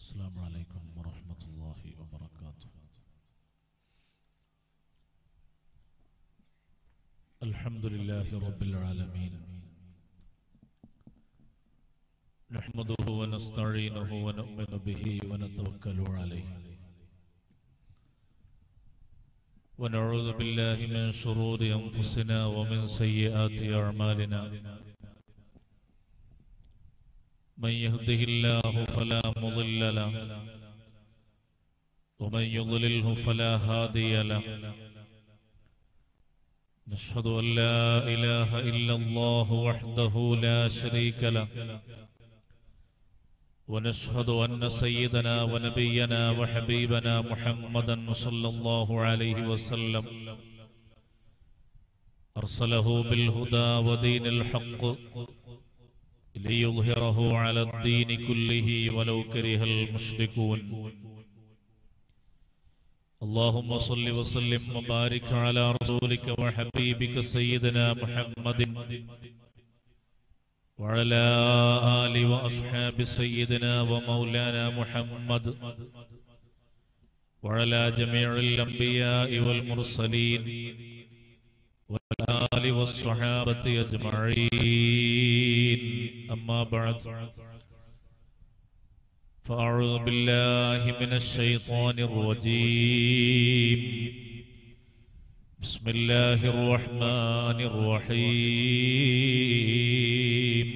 السلام عليكم ورحمة الله وبركاته الحمد لله رب العالمين نحمده ونستعينه ونؤمن به ونتوكل عليه ونعوذ بالله من شرور أنفسنا ومن سيئات أعمالنا من يهده الله فلا مضل له ومن يضلله فلا هادي له نشهد أن لا إله إلا الله وحده لا شريك له ونشهد أن سيدنا ونبينا وحبيبنا محمدا صلى الله عليه وسلم أرسله بالهدى ودين الحق ليظهره على الدين كله ولو كره المشركون اللهم صل وسلم وبارك على رسولك وحبيبك سيدنا محمد وعلى آل وأصحاب سيدنا ومولانا محمد وعلى جميع الأنبياء والمرسلين والآل والصحابة أجمعين أما بعد فأعوذ بالله من الشيطان الرجيم بسم الله الرحمن الرحيم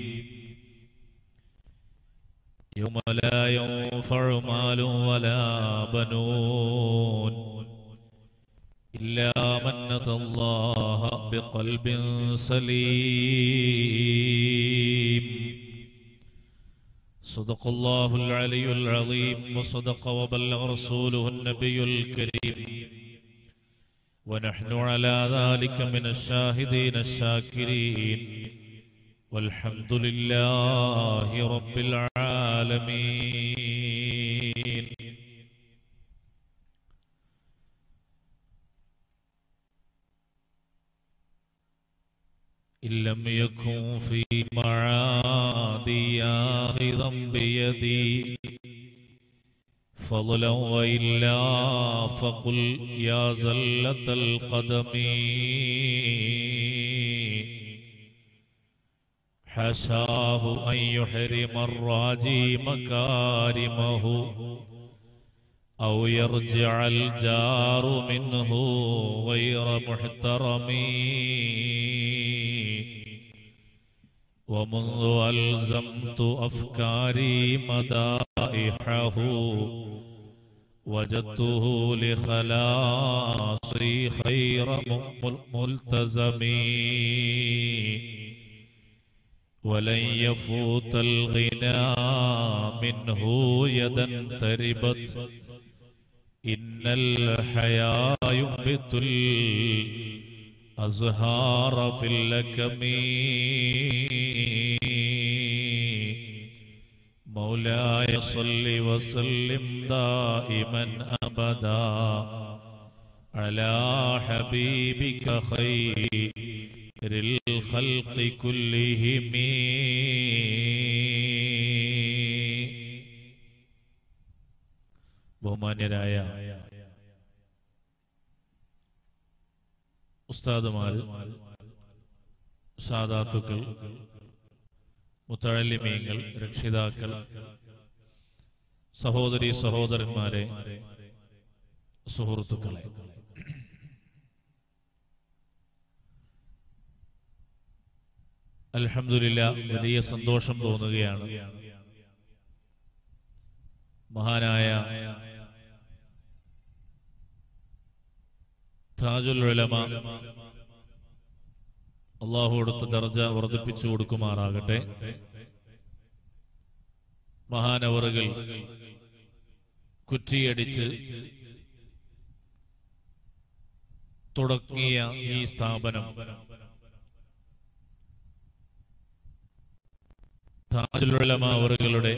يوم لا ينفع مال ولا بنون إلا من أتى الله بقلب سليم صدق الله العلي العظيم وصدق وبلغ رسوله النبي الكريم ونحن على ذلك من الشاهدين الشاكرين والحمد لله رب العالمين إن لم يكن في معادي آخذا بيدي فضلا وإلا فقل يا زلة القدم حشاه أن يحرم الراجي مكارمه أو يرجع الجار منه غير محترم ومنذ ألزمت أفكاري مدائحه وجدته لخلاصي خير ملتزم ولن يفوت الغنى منه يدا تربت إن الحياة ينبت الأزهار في اللكم مولاي صل وسلم دائما أبدا على حبيبك خير الخلق كلهم ബഹുമാന്യരായ ഉസ്താദുമാര് സാദാത്തുക്കൾ മുത്തഴലിമീങ്ങൾ രക്ഷിതാക്കൾ സഹോദരി സഹോദരന്മാരെ സുഹൃത്തുക്കളെ അൽഹംദുലില്ല വലിയ സന്തോഷം തോന്നുകയാണ് മഹാനായ താജുൽ ഉലമ അള്ളാഹു കൊടുത്ത ദർജ വർദ്ധിപ്പിച്ചു കൊടുക്കുമാറാകട്ടെ മഹാനവറുകൾ കുറ്റിയടിച്ച് തുടങ്ങിയ ഈ സ്ഥാപനം താജുലുലമ അവറുകളുടെ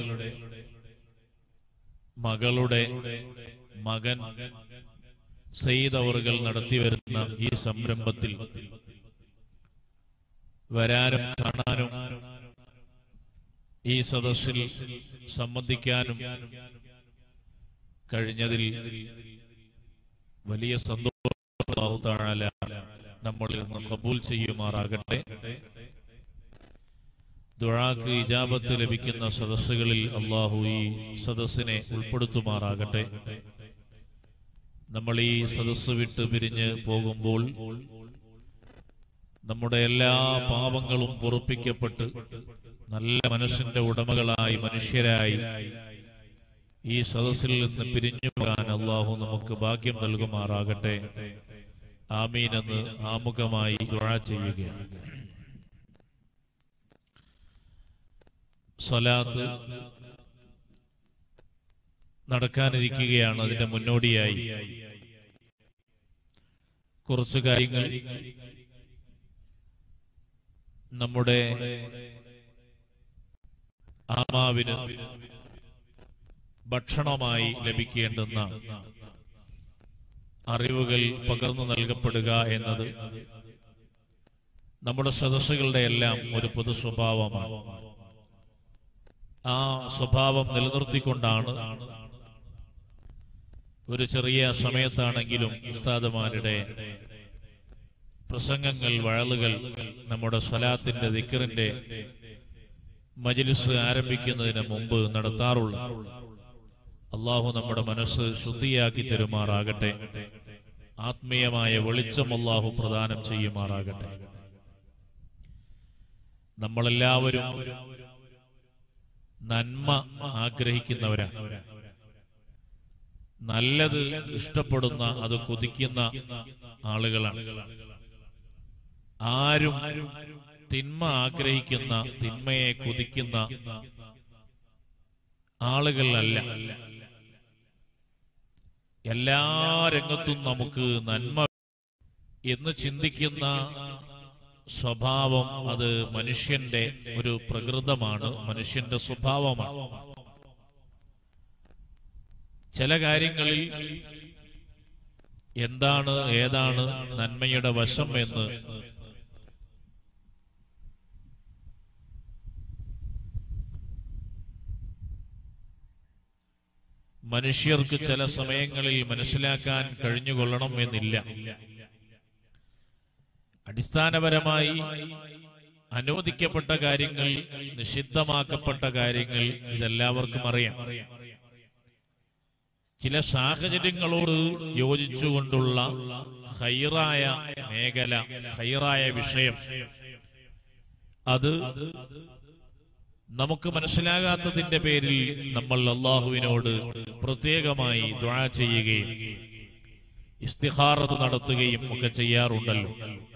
മകളുടെ മകൻ സയ്യിദ് അവറുകൾ നടത്തിവരുന്ന ഈ സംരംഭത്തിൽ വരാനും കാണാനും ഈ സദസ്സിൽ സംബന്ധിക്കാനും കഴിഞ്ഞതിൽ വലിയ സന്തോഷം അല്ലാഹു തആല നമ്മളിൽ നിന്ന് കബൂൽ ചെയ്യുമാറാകട്ടെ ദുആക്ക് ഇജാബത്ത് ലഭിക്കുന്ന സദസ്സുകളിൽ അള്ളാഹു ഈ സദസ്സിനെ ഉൾപ്പെടുത്തുമാറാകട്ടെ നമ്മൾ ഈ സദസ്സ് വിട്ട് പിരിഞ്ഞ് പോകുമ്പോൾ നമ്മുടെ എല്ലാ പാപങ്ങളും പൊറുപ്പിക്കപ്പെട്ട് നല്ല മനസ്സിന്റെ ഉടമകളായി മനുഷ്യരായി ഈ സദസ്സിൽ നിന്ന് പിരിഞ്ഞു പോകാൻ അള്ളാഹു നമുക്ക് ഭാഗ്യം നൽകുമാറാകട്ടെ ആമീൻ എന്ന് ആമുഖമായി ദുആ ചെയ്യുകയാണ് സ്വലാത്ത് നടക്കാനിരിക്കുകയാണ് അതിന്റെ മുന്നോടിയായി കുറച്ചു കാര്യങ്ങൾ നമ്മുടെ ആത്മാവിന് ഭക്ഷണമായി ലഭിക്കേണ്ടുന്ന അറിവുകൾ പകർന്നു നൽകപ്പെടുക എന്നത് നമ്മുടെ സദസ്സുകളുടെ എല്ലാം ഒരു പൊതു സ്വഭാവമാണ് ആ സ്വഭാവം നിലനിർത്തിക്കൊണ്ടാണ് ഒരു ചെറിയ സമയത്താണെങ്കിലും ഉസ്താദുമാരുടെ പ്രസംഗങ്ങൾ വഴലുകൾ നമ്മുടെ സ്വലാത്തിന്റെ ദിക്കറിന്റെ മജിലിസ് ആരംഭിക്കുന്നതിന് മുമ്പ് നടത്താറുള്ള അള്ളാഹു നമ്മുടെ മനസ്സ് ശുദ്ധിയാക്കി തരുമാറാകട്ടെ ആത്മീയമായ വെളിച്ചം അള്ളാഹു പ്രദാനം ചെയ്യുമാറാകട്ടെ നമ്മളെല്ലാവരും നന്മ ആഗ്രഹിക്കുന്നവരാണ് നല്ലത് ഇഷ്ടപ്പെടുന്ന അത് കൊതിക്കുന്ന ആളുകളാണ് ആരും തിന്മ ആഗ്രഹിക്കുന്ന തിന്മയെ കൊതിക്കുന്ന ആളുകളല്ല എല്ലാ രംഗത്തും നമുക്ക് നന്മ എന്ന് ചിന്തിക്കുന്ന സ്വഭാവം അത് മനുഷ്യന്റെ ഒരു പ്രകൃതമാണ് മനുഷ്യന്റെ സ്വഭാവമാണ് ചില കാര്യങ്ങളിൽ എന്താണ് ഏതാണ് നന്മയുടെ വശം എന്ന് മനുഷ്യർക്ക് ചില സമയങ്ങളിൽ മനസ്സിലാക്കാൻ കഴിഞ്ഞുകൊള്ളണം എന്നില്ല അടിസ്ഥാനപരമായി അനുവദിക്കപ്പെട്ട കാര്യങ്ങൾ നിഷിദ്ധമാക്കപ്പെട്ട കാര്യങ്ങൾ ഇതെല്ലാവർക്കും അറിയാം ചില സാഹചര്യങ്ങളോട് യോജിച്ചുകൊണ്ടുള്ള ഹൈറായ മേഖല ഹൈറായ വിഷയം അത് നമുക്ക് മനസ്സിലാകാത്തതിന്റെ പേരിൽ നമ്മൾ അള്ളാഹുവിനോട് പ്രത്യേകമായി ദ്വാ ചെയ്യുകയും ഇസ്തിഹാറത്ത് നടത്തുകയും ഒക്കെ ചെയ്യാറുണ്ടല്ലോ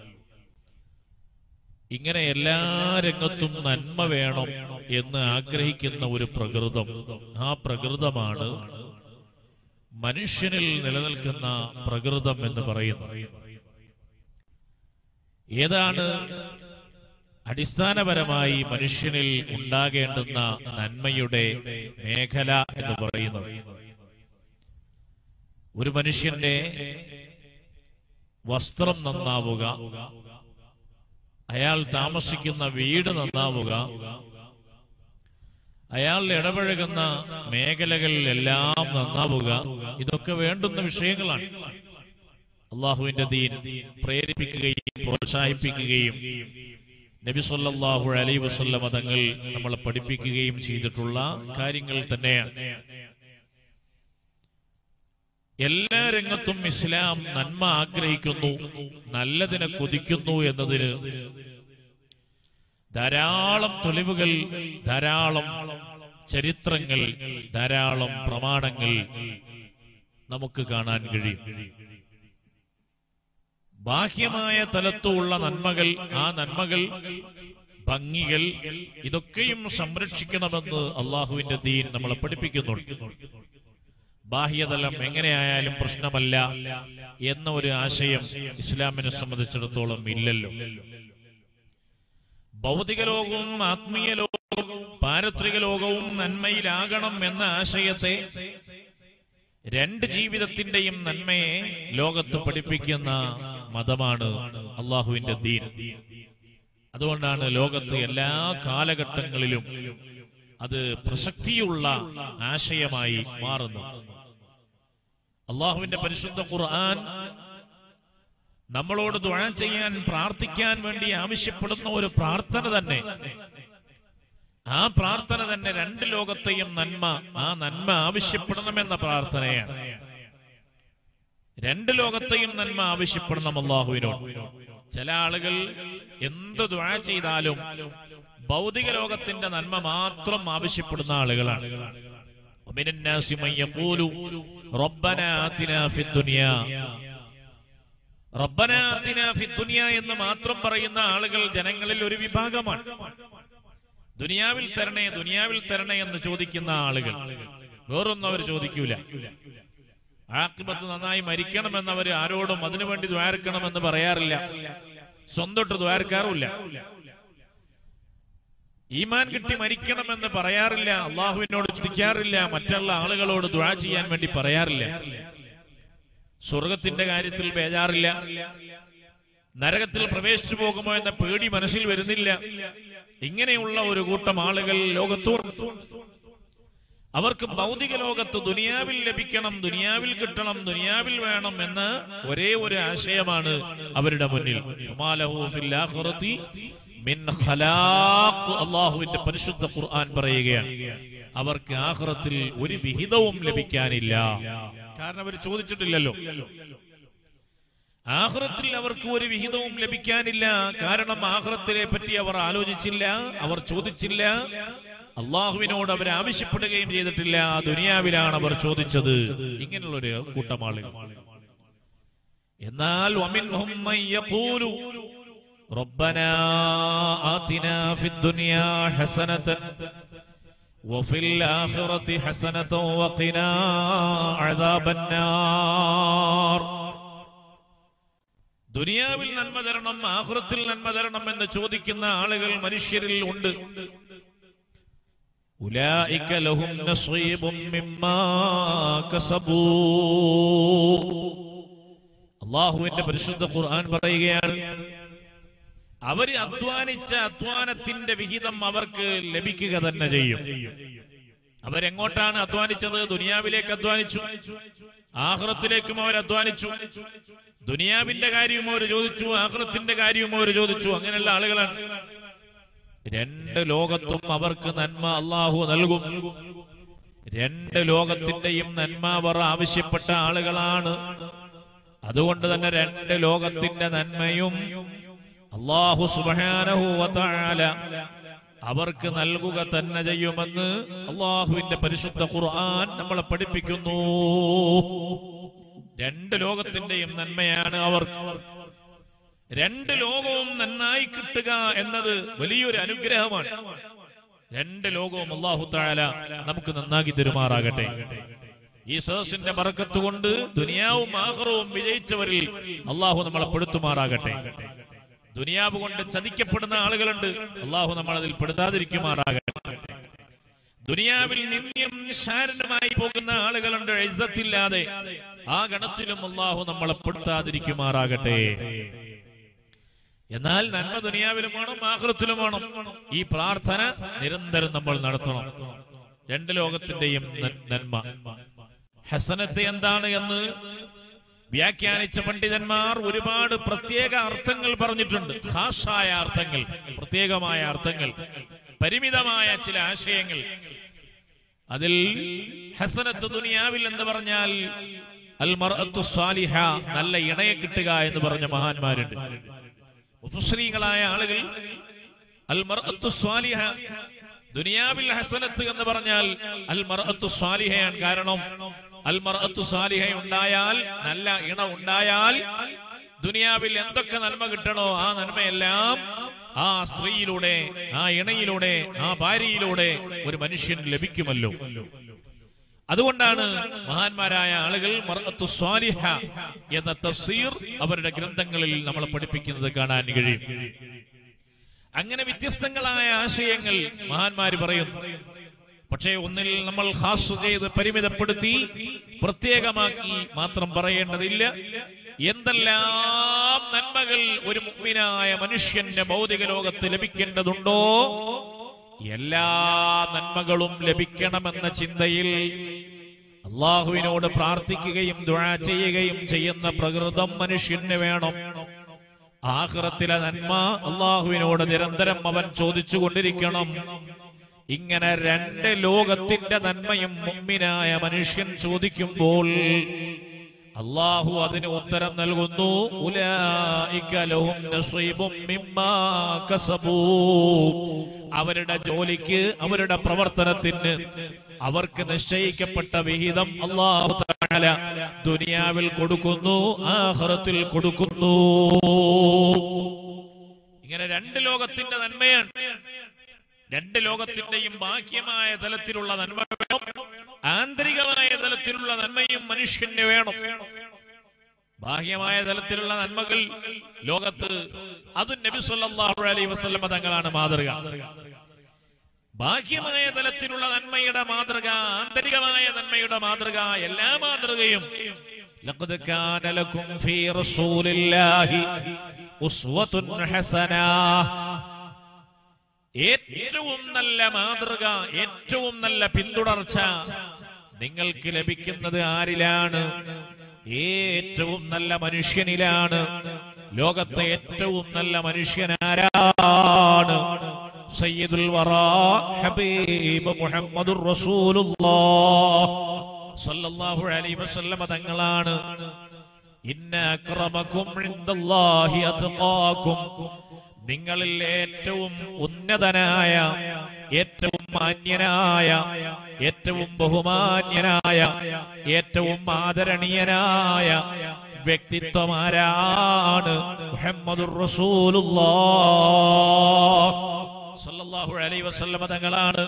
ഇങ്ങനെ എല്ലാ രംഗത്തും നന്മ വേണം എന്ന് ആഗ്രഹിക്കുന്ന ഒരു പ്രകൃതം ആ പ്രകൃതമാണ് മനുഷ്യനിൽ നിലനിൽക്കുന്ന പ്രകൃതം എന്ന് പറയുന്നത് ഏതാണ് അടിസ്ഥാനപരമായി മനുഷ്യനിൽ ഉണ്ടാകേണ്ടുന്ന നന്മയുടെ മേഖല എന്ന് പറയുന്നത് ഒരു മനുഷ്യന്റെ വസ്ത്രം നന്നാവുക അയാൾ താമസിക്കുന്ന വീട് നന്നാവുക അയാൾ ഇടപഴകുന്ന മേഖലകളിലെല്ലാം നന്നാവുക ഇതൊക്കെ വേണ്ടുന്ന വിഷയങ്ങളാണ് അള്ളാഹുവിന്റെ ദീൻ പ്രേരിപ്പിക്കുകയും പ്രോത്സാഹിപ്പിക്കുകയും നബി സല്ലല്ലാഹു അലൈഹി വസല്ലമ തങ്ങൾ നമ്മളെ പഠിപ്പിക്കുകയും ചെയ്തിട്ടുള്ള കാര്യങ്ങൾ തന്നെയാണ് എല്ലാ രംഗത്തും ഇസ്ലാം നന്മ ആഗ്രഹിക്കുന്നു നല്ലതിനെ കൊതിക്കുന്നു എന്നതിന് ധാരാളം തെളിവുകൾ ധാരാളം ചരിത്രങ്ങൾ ധാരാളം പ്രമാണങ്ങൾ നമുക്ക് കാണാൻ കഴിയും ബാഹ്യമായ തലത്തുള്ള നന്മകൾ ആ നന്മകൾ ഭംഗികൾ ഇതൊക്കെയും സംരക്ഷിക്കണമെന്ന് അള്ളാഹുവിന്റെ ദീൻ നമ്മളെ പഠിപ്പിക്കുന്നുണ്ട് ബാഹ്യതലം എങ്ങനെയായാലും പ്രശ്നമല്ല എന്ന ഒരു ആശയം ഇസ്ലാമിനെ സംബന്ധിച്ചിടത്തോളം ഇല്ലല്ലോ ഭൗതിക ലോകവും ആത്മീയ ലോകവും പാരത്രിക ലോകവും നന്മയിലാകണം എന്ന ആശയത്തെ രണ്ട് ജീവിതത്തിന്റെയും നന്മയെ ലോകത്ത് പഠിപ്പിക്കുന്ന മതമാണ് അള്ളാഹുവിന്റെ ദീൻ അതുകൊണ്ടാണ് ലോകത്ത് എല്ലാ കാലഘട്ടങ്ങളിലും അത് പ്രസക്തിയുള്ള ആശയമായി മാറുന്നു അള്ളാഹുവിന്റെ പരിശുദ്ധ ഖുർആൻ നമ്മളോട് ദുആ ചെയ്യാൻ പ്രാർത്ഥിക്കാൻ വേണ്ടി ആവശ്യപ്പെടുന്ന ഒരു പ്രാർത്ഥന തന്നെ ആ പ്രാർത്ഥന തന്നെ രണ്ട് ലോകത്തെയും നന്മ ആ നന്മ ആവശ്യപ്പെടണമെന്ന പ്രാർത്ഥനയാണ് രണ്ട് ലോകത്തെയും നന്മ ആവശ്യപ്പെടണം അള്ളാഹുവിനോട് ചില ആളുകൾ എന്ത് ദുആ ചെയ്താലും ഭൗതിക ലോകത്തിന്റെ നന്മ മാത്രം ആവശ്യപ്പെടുന്ന ആളുകളാണ് ومن الناس من يقول ربنا آتنا في الدنيا റബ്ബന ആതിന ഫി ദുനിയ എന്ന് മാത്രം പറയുന്ന ആളുകൾ ജനങ്ങളിൽ ഒരു വിഭാഗമാണ് ദുനിയാവിൽ തരണേ ദുനിയാവിൽ തരണേ എന്ന് ചോദിക്കുന്ന ആളുകൾ വേറൊന്നും അവർ ചോദിക്കൂല ആക്കിബത്ത് നന്നായി മരിക്കണമെന്ന് അവർ ആരോടും അതിനുവേണ്ടി ദ്വാരക്കണമെന്ന് പറയാറില്ല സ്വന്തമായിട്ട് ദ്വാരക്കാറുമില്ല ഈമാൻ കിട്ടി മരിക്കണമെന്ന് പറയാറില്ല അള്ളാഹുവിനോട് ചോദിക്കാറില്ല മറ്റുള്ള ആളുകളോട് ദ്വാ ചെയ്യാൻ വേണ്ടി പറയാറില്ല സ്വർഗത്തിന്റെ കാര്യത്തിൽ ബേജാറില്ല നരകത്തിൽ പ്രവേശിച്ചു പോകുമോ എന്ന പേടി മനസ്സിൽ വരുന്നില്ല ഇങ്ങനെയുള്ള ഒരു കൂട്ടം ആളുകൾ ലോകത്തുണ്ട് അവർക്ക് ഭൗതിക ലോകത്ത് ദുനിയാവിൽ ലഭിക്കണം ദുനിയാവിൽ കിട്ടണം ദുനിയാവിൽ വേണം എന്ന് ഒരേ ഒരു ആശയമാണ് അവരുടെ മുന്നിൽ ഉമാലഹു ഫിൽ ആഖിറതി മിൻ ഖലാഖ് അള്ളാഹുവിന്റെ പരിശുദ്ധ ഖുർആൻ പറയുകയാണ് അവർക്ക് ആഖിറത്തിൽ ഒരു വിഹിതവും ലഭിക്കാനില്ല കാരണം അവർ ചോദിച്ചിട്ടില്ലല്ലോ ആഹ്റത്തിൽ അവർക്ക് ഒരു വിഹിതവും ലഭിക്കാനില്ല കാരണം ആഹ്റത്തിനെ പറ്റി അവർ ആലോചിച്ചില്ല അവർ ചോദിച്ചില്ല അള്ളാഹുവിനോട് അവർ ആവശ്യപ്പെടുകയും ചെയ്തിട്ടില്ല ദുനിയാവിലാണ് അവർ ചോദിച്ചത് ഇങ്ങനെയുള്ള ഒരു കൂട്ടം ആളുകൾ എന്നാൽ ومنهم من يقول ربنا آتنا في الدنيا حسنة وفي الآخرة حسنة وقنا عذاب النار ദുനിയാവിൽ നന്മ തരണം ആഹൃത്തിൽ നന്മ തരണം എന്ന് ചോദിക്കുന്ന ആളുകൾ മനുഷ്യരിൽ ഉണ്ട് ഉലായിക ലഹും നസീബും മിമ്മാ കസബൂ അള്ളാഹുവിന്റെ പരിശുദ്ധ ഖുർആൻ പറയുകയാണ് അവര് അധ്വാനിച്ച അധ്വാനത്തിന്റെ വിഹിതം അവർക്ക് ലഭിക്കുക തന്നെ ചെയ്യും അവരെങ്ങോട്ടാണ് അധ്വാനിച്ചത് ദുനിയാവിലേക്ക് അധ്വാനിച്ചു ആഹ്റത്തിലേക്കും അവർ അധ്വാനിച്ചു ദുനിയാവിന്റെ കാര്യവും അവർ ചോദിച്ചു ആഹ്റത്തിന്റെ കാര്യവും അവർ ചോദിച്ചു അങ്ങനെയുള്ള ആളുകളാണ് രണ്ട് ലോകത്തും അവർക്ക് നന്മ അള്ളാഹു നൽകും രണ്ട് ലോകത്തിന്റെയും നന്മ അവർ ആവശ്യപ്പെട്ട ആളുകളാണ് അതുകൊണ്ട് തന്നെ രണ്ട് ലോകത്തിന്റെ നന്മയും അള്ളാഹു സുബാനഹുവല അവർക്ക് നൽകുക തന്നെ ചെയ്യുമെന്ന് അള്ളാഹുവിന്റെ പരിശുദ്ധ ഖുർആൻ നമ്മളെ പഠിപ്പിക്കുന്നു രണ്ട് ലോകത്തിന്റെയും നന്മയാണ് അവർ രണ്ട് ലോകവും നന്നായി കിട്ടുക എന്നത് വലിയൊരു അനുഗ്രഹമാണ് രണ്ട് ലോകവും അള്ളാഹു താല നമുക്ക് നന്നാക്കി തെരുമാറാകട്ടെ ഈ സദസ്സിന്റെ മറക്കത്ത് കൊണ്ട് ദുനിയാവും ആഹ്റവും വിജയിച്ചവരിൽ അള്ളാഹു നമ്മളെ പെടുത്തുമാറാകട്ടെ ദുനിയാവ് കൊണ്ട് ചതിക്കപ്പെടുന്ന ആളുകളുണ്ട് അള്ളാഹു നമ്മൾ അതിൽ പെടുത്താതിരിക്കുമാറാകട്ടെ ദുനിയാവിൽ നിന്ദ്യം നിശാരനുമായി പോകുന്ന ആളുകളുണ്ട് ഇzzത്തില്ലാതെ ആ ഗണത്തിലും അള്ളാഹു നമ്മളെ പെടുത്താതിരിക്കുമാറാകട്ടെ എന്നാൽ നന്മ ദുനിയാവിലും വേണം ആഹൃത്തിലും വേണം ഈ പ്രാർത്ഥന നിരന്തരം നമ്മൾ നടത്തണം രണ്ട് ലോകത്തിന്റെയും ന- നന്മ ഹസനത്ത് എന്താണ് എന്ന് വ്യാഖ്യാനിച്ച പണ്ഡിതന്മാർ ഒരുപാട് പ്രത്യേക അർത്ഥങ്ങൾ പറഞ്ഞിട്ടുണ്ട് ഹാഷായ അർത്ഥങ്ങൾ പ്രത്യേകമായ അർത്ഥങ്ങൾ പരിമിതമായ ചില ആശയങ്ങൾ അതിൽ ഹസനത്ത് ദുനിയാവിൽ എന്ന് പറഞ്ഞാൽ അൽ മർഅത്തു സ്വാലിഹ നല്ല ഇണയെ കിട്ടുക എന്ന് പറഞ്ഞ മഹാന്മാരുണ്ട് മുഫസ്രീകളായ ആളുകൾ അൽ മർഅത്തു സ്വാലിഹ ദുനിയാവിൽ ഹസനത്ത് എന്ന് പറഞ്ഞാൽ അൽ മർഅത്തു സ്വാലിഹയാണ് കാരണം അൽ മർഅത്തു സ്വാലിഹ ഉണ്ടായാൽ നല്ല ഇണ ഉണ്ടായാൽ ദുനിയാവിൽ എന്തൊക്കെ നന്മ കിട്ടണോ ആ നന്മയെല്ലാം ആ സ്ത്രീയിലൂടെ ആ ഇണയിലൂടെ ആ ഭാര്യയിലൂടെ ഒരു മനുഷ്യന് ലഭിക്കുമല്ലോ അതുകൊണ്ടാണ് മഹാന്മാരായ ആളുകൾ മർഅത്തു സ്വാലിഹ എന്ന തഫ്സീർ അവരുടെ ഗ്രന്ഥങ്ങളിൽ നമ്മളെ പഠിപ്പിക്കുന്നത് കാണാൻ കഴിയും അങ്ങനെ വ്യത്യസ്തങ്ങളായ ആശയങ്ങൾ മഹാന്മാര് പറയുന്നു പക്ഷേ ഒന്നിൽ നമ്മൾ ഹാസ് ചെയ്ത് പരിമിതപ്പെടുത്തി പ്രത്യേകമാക്കി മാത്രം പറയേണ്ടതില്ല എന്തെല്ലാം നന്മകൾ ഒരു മുഗ്മിനായ മനുഷ്യന്റെ ഭൗതിക ലോകത്ത് ലഭിക്കേണ്ടതുണ്ടോ എല്ലാ നന്മകളും ലഭിക്കണമെന്ന ചിന്തയിൽ അള്ളാഹുവിനോട് പ്രാർത്ഥിക്കുകയും ദുആ ചെയ്യുകയും ചെയ്യുന്ന പ്രകൃതം മനുഷ്യന് വേണം ആഹ്റത്തിലെ നന്മ അള്ളാഹുവിനോട് നിരന്തരം അവൻ ചോദിച്ചു കൊണ്ടിരിക്കണം ഇങ്ങനെ രണ്ട് ലോകത്തിന്റെ നന്മയും മുമ്മിനായ മനുഷ്യൻ ചോദിക്കുമ്പോൾ അള്ളാഹു അതിന് ഉത്തരം നൽകുന്നു ഉലായിക ലഹും നസീബും മിമ്മാ കസബൂ. അവരുടെ ജോലിക്ക് അവരുടെ പ്രവർത്തനത്തിന് അവർക്ക് നിശ്ചയിക്കപ്പെട്ട വിഹിതം അള്ളാഹു തആല ദുനിയാവിൽ കൊടുക്കുന്നു ആഖിറത്തിൽ കൊടുക്കുന്നു ഇങ്ങനെ രണ്ട് ലോകത്തിന്റെ നന്മയാണ് രണ്ട് ലോകത്തിന്റെയും ബാഹ്യമായ തലത്തിലുള്ള നന്മ വേണം ആന്തരികമായ തലത്തിലുള്ള നന്മയും മനുഷ്യന് വേണം ബാഹ്യമായ തലത്തിലുള്ള നന്മകൾ ലോകത്ത് അത് നബി സല്ലല്ലാഹു അലൈഹി വസല്ലമ തങ്ങളാണ് മാതൃക ബാഹ്യമായ തലത്തിലുള്ള നന്മയുടെ മാതൃക ആന്തരികമായ നന്മയുടെ മാതൃക എല്ലാ മാതൃകയും لقد كان لكم في رسول الله أسوة حسنة ഏറ്റവും നല്ല മാതൃക ഏറ്റവും നല്ല പിന്തുടർച്ച നിങ്ങൾക്ക് ലഭിക്കുന്നത് ആരിലാണ് ഏറ്റവും നല്ല മനുഷ്യനിലാണ് ലോകത്തെ ഏറ്റവും നല്ല മനുഷ്യനാരാണ് സയ്യിദുൽ വറാ ഹബീബ് മുഹമ്മദുർ റസൂലുള്ളാഹ് സല്ലല്ലാഹു അലൈഹി വസല്ലമ തങ്ങളാണ് ഇന്ന അക്രമക്കും ഇൻദല്ലാഹി അത്ഖാക്കും നിങ്ങളിൽ ഏറ്റവും ഉന്നതനായ ഏറ്റവും മാന്യനായ ഏറ്റവും ബഹുമാന്യനായ ഏറ്റവും ആദരണീയനായ വ്യക്തിത്വമാരാണ് മുഹമ്മദുർ റസൂലുള്ളാഹ് സല്ലല്ലാഹു അലൈഹി വസല്ലമ തങ്ങളാണ്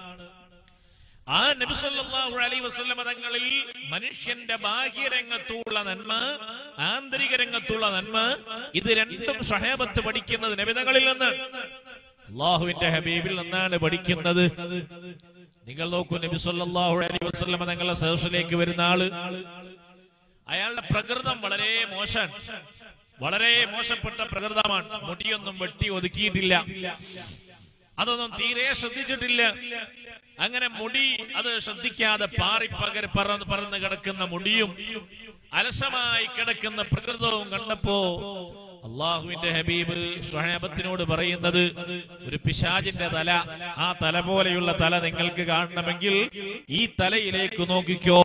ആ നബി സല്ലല്ലാഹു അലൈഹി വസല്ലമ തങ്ങളിൽ മനുഷ്യന്റെ ബാഹ്യരംഗത്തുള്ള നന്മ ആന്തരിക രംഗത്തുള്ള നന്മ ഇത് രണ്ടും സഹാബത്ത് പഠിക്കുന്നത് നബിതകളിൽ നിന്ന് അള്ളാഹുവിന്റെ ഹബീബിൽ നിന്നാണ് പഠിക്കുന്നത് നിങ്ങൾ നോക്കൂ നബി സല്ലല്ലാഹു അലൈഹി വസല്ലമ തങ്ങളുടെ സദസ്സിലേക്ക് വരുന്ന ആള് അയാളുടെ പ്രകൃതം വളരെ മോശം വളരെ മോശപ്പെട്ട പ്രകൃതമാണ് മുടിയൊന്നും വെട്ടി ഒതുക്കിയിട്ടില്ല അതൊന്നും തീരെ ശ്രദ്ധിച്ചിട്ടില്ല അങ്ങനെ മുടി അത് ശ്രദ്ധിക്കാതെ പാറി പകര പറന്ന് പറന്ന് കിടക്കുന്ന മുടിയും അലസമായി കിടക്കുന്ന പ്രകൃതവും കണ്ടപ്പോ അള്ളാഹുവിന്റെ ഹബീബ് സ്വഹാബത്തിനോട് പറയുന്നത് ഒരു പിശാജിന്റെ തല ആ തല പോലെയുള്ള തല നിങ്ങൾക്ക് കാണണമെങ്കിൽ ഈ തലയിലേക്ക് നോക്കിക്കോ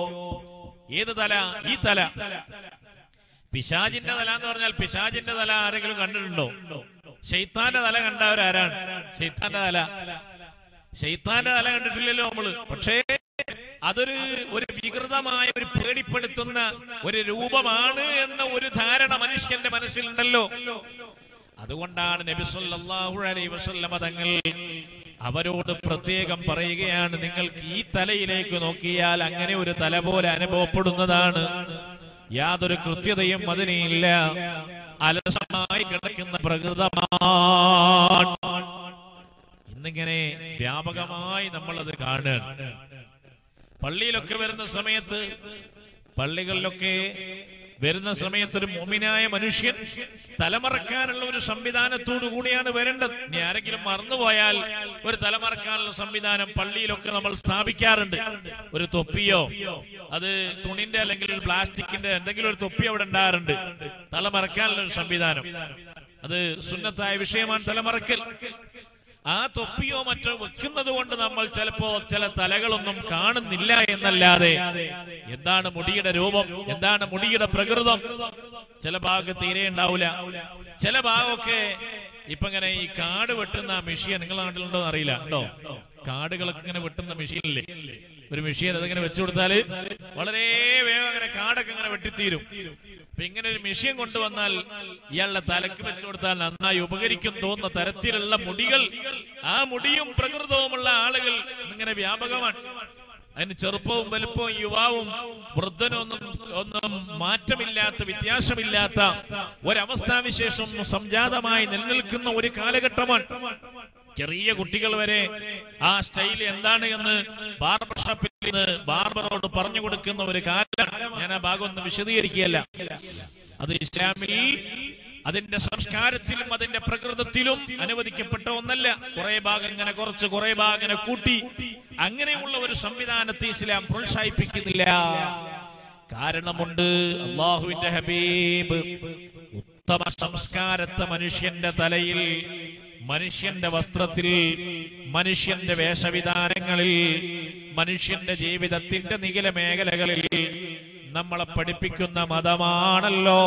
ഏത് തല ഈ തല പിശാജിന്റെ തല എന്ന് പറഞ്ഞാൽ പിശാജിന്റെ തല ആരെങ്കിലും കണ്ടിട്ടുണ്ടോ ഷെയ്ത്താന്റെ തല കണ്ടവരാരാണ് ഷെയ്ത്താന്റെ തല ഷെയ്ത്താന്റെ തല കണ്ടിട്ടില്ലല്ലോ നമ്മള് പക്ഷേ അതൊരു ഒരു വികൃതമായ ഒരു പേടിപ്പെടുത്തുന്ന ഒരു രൂപമാണ് എന്ന ഒരു ധാരണ മനുഷ്യന്റെ മനസ്സിലുണ്ടല്ലോ അതുകൊണ്ടാണ് നബി സല്ലല്ലാഹു അലൈഹി വസല്ലമ തങ്ങൾ അവരോട് പ്രത്യേകം പറയുകയാണ് നിങ്ങൾക്ക് ഈ തലയിലേക്ക് നോക്കിയാൽ അങ്ങനെ ഒരു തല പോലെ അനുഭവപ്പെടുന്നതാണ് യാതൊരു കൃത്യതയും അതിനില്ല അലസമായി കിടക്കുന്ന പ്രകൃതമാണ് ഇന്നിങ്ങനെ വ്യാപകമായി നമ്മളത് കാണുകയാണ് പള്ളിയിലൊക്കെ വരുന്ന സമയത്ത് പള്ളികളിലൊക്കെ വരുന്ന സമയത്ത് ഒരു മോമിനായ മനുഷ്യൻ തലമറക്കാനുള്ള ഒരു സംവിധാനത്തോടു കൂടിയാണ് വരേണ്ടത് ഇനി ആരെങ്കിലും മറന്നുപോയാൽ ഒരു തലമറക്കാനുള്ള സംവിധാനം പള്ളിയിലൊക്കെ നമ്മൾ സ്ഥാപിക്കാറുണ്ട് ഒരു തൊപ്പിയോ അത് തുണിന്റെ അല്ലെങ്കിൽ പ്ലാസ്റ്റിക്കിന്റെ എന്തെങ്കിലും ഒരു തൊപ്പി അവിടെ ഉണ്ടാകാറുണ്ട് തലമറക്കാനുള്ള ഒരു സംവിധാനം അത് സുന്നത്തായ വിഷയമാണ് തലമറക്കൽ ആ തൊപ്പിയോ മറ്റോ വെക്കുന്നത് കൊണ്ട് നമ്മൾ ചിലപ്പോ ചില തലകളൊന്നും കാണുന്നില്ല എന്നല്ലാതെ എന്താണ് മുടിയുടെ രൂപം എന്താണ് മുടിയുടെ പ്രകൃതം ചില ഭാഗത്ത് തീരെ ഉണ്ടാവില്ല ചില ഭാഗമൊക്കെ ഇപ്പൊ ഇങ്ങനെ ഈ കാട് വെട്ടുന്ന മെഷീൻ നിങ്ങളുടെ നാട്ടിലുണ്ടോ എന്ന് അറിയില്ല ഉണ്ടോ കാടുകളൊക്കെ ഇങ്ങനെ വെട്ടുന്ന മെഷീനില്ലേ ഒരു മെഷീൻ അതിങ്ങനെ വെച്ചു കൊടുത്താല് വളരെ വേഗം അങ്ങനെ കാടൊക്കെ ഇങ്ങനെ വെട്ടിത്തീരും അപ്പൊ ഇങ്ങനെ ഒരു മെഷീൻ കൊണ്ടുവന്നാൽ ഇയാളുടെ തലക്ക് വെച്ചു കൊടുത്താൽ നന്നായി ഉപകരിക്കും തോന്നുന്ന തരത്തിലുള്ള മുടികൾ ആ മുടിയും പ്രകൃതവുമുള്ള ആളുകൾ ഇങ്ങനെ വ്യാപകമാണ് അതിന് ചെറുപ്പവും വലുപ്പവും യുവാവും വൃദ്ധനൊന്നും ഒന്നും മാറ്റമില്ലാത്ത വ്യത്യാസമില്ലാത്ത ഒരവസ്ഥാവിശേഷം സംജാതമായി നിലനിൽക്കുന്ന ഒരു കാലഘട്ടമാണ് ചെറിയ കുട്ടികൾ വരെ ആ സ്റ്റൈൽ എന്താണ് എന്ന് ബാർബർ ഷോപ്പിൽ നിന്ന് ബാർബറോട് പറഞ്ഞു കൊടുക്കുന്ന ഒരു കാലം ഞാൻ ആ ഭാഗം ഒന്ന് വിശദീകരിക്കുകയല്ല അത് ഇസ്ലാമിൽ അതിന്റെ സംസ്കാരത്തിലും അതിന്റെ പ്രകൃതത്തിലും അനുവദിക്കപ്പെട്ട ഒന്നല്ല കുറെ ഭാഗം ഇങ്ങനെ കുറച്ച് കുറെ ഭാഗം ഇങ്ങനെ കൂട്ടി അങ്ങനെയുള്ള ഒരു സംവിധാനത്തെ ഇസ്ലാം പ്രോത്സാഹിപ്പിക്കുന്നില്ല കാരണമുണ്ട് അള്ളാഹുവിന്റെ ഹബീബ് ഉത്തമ സംസ്കാരത്തെ മനുഷ്യന്റെ തലയിൽ മനുഷ്യന്റെ വസ്ത്രത്തിൽ മനുഷ്യന്റെ വേഷവിധാനങ്ങളിൽ മനുഷ്യന്റെ ജീവിതത്തിന്റെ നിഖില മേഖലകളിൽ നമ്മളെ പഠിപ്പിക്കുന്ന മതമാണല്ലോ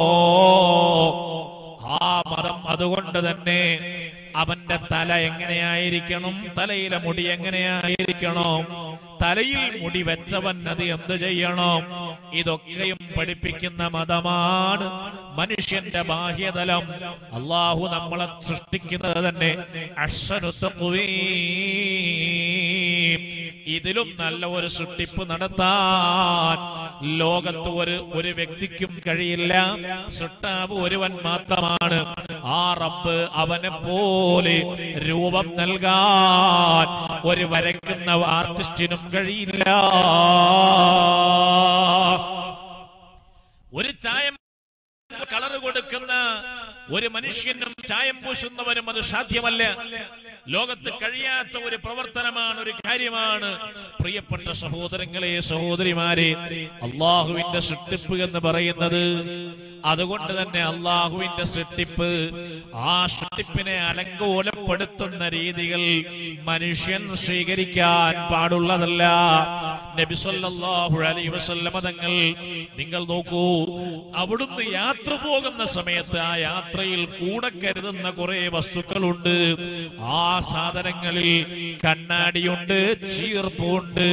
ആ മതം അതുകൊണ്ട് തന്നെ അവന്റെ തല എങ്ങനെയായിരിക്കണം തലയിലെ മുടി എങ്ങനെയായിരിക്കണം തലയിൽ മുടി വെച്ചവൻ അത് എന്ത് ചെയ്യണം ഇതൊക്കെയും പഠിപ്പിക്കുന്ന മതമാണ് മനുഷ്യന്റെ ബാഹ്യതലം അള്ളാഹു നമ്മളെ സൃഷ്ടിക്കുന്നത് തന്നെ അശ്വനുത്തീം ഇതിലും നല്ല ഒരു സൃഷ്ടിപ്പ് നടത്താൻ ലോകത്ത് ഒരു ഒരു വ്യക്തിക്കും കഴിയില്ല സൃഷ്ടാവ് ഒരുവൻ മാത്രമാണ് ആ റബ്ബ് അവനെ പോലെ രൂപം നൽകാൻ ഒരു വരയ്ക്കുന്ന ആർട്ടിസ്റ്റിനും കഴിയില്ല ഒരു ചായം കളർ കൊടുക്കുന്ന ഒരു മനുഷ്യനും ചായം പൂശുന്നവനും അത് സാധ്യമല്ല ലോകത്ത് കഴിയാത്ത ഒരു പ്രവർത്തനമാണ് ഒരു കാര്യമാണ് പ്രിയപ്പെട്ട സഹോദരങ്ങളെ സഹോദരിമാരെ അള്ളാഹുവിന്റെ സൃഷ്ടിപ്പ് എന്ന് പറയുന്നത് അതുകൊണ്ട് തന്നെ അള്ളാഹുവിന്റെ സൃഷ്ടിപ്പ് ആ സൃഷ്ടിപ്പിനെ അലങ്കോലപ്പെടുത്തുന്ന രീതികൾ മനുഷ്യൻ സ്വീകരിക്കാൻ പാടുള്ളതല്ല നബി സല്ലല്ലാഹു അലൈഹി വസല്ലമ തങ്ങൾ നിങ്ങൾ നോക്കൂ അവിടുന്ന് യാത്ര പോകുന്ന സമയത്ത് ആ യാത്രയിൽ കൂടെ കരുതുന്ന കുറെ വസ്തുക്കളുണ്ട് ആ സാധനങ്ങളിൽ കണ്ണാടിയുണ്ട് ചീർപ്പുണ്ട്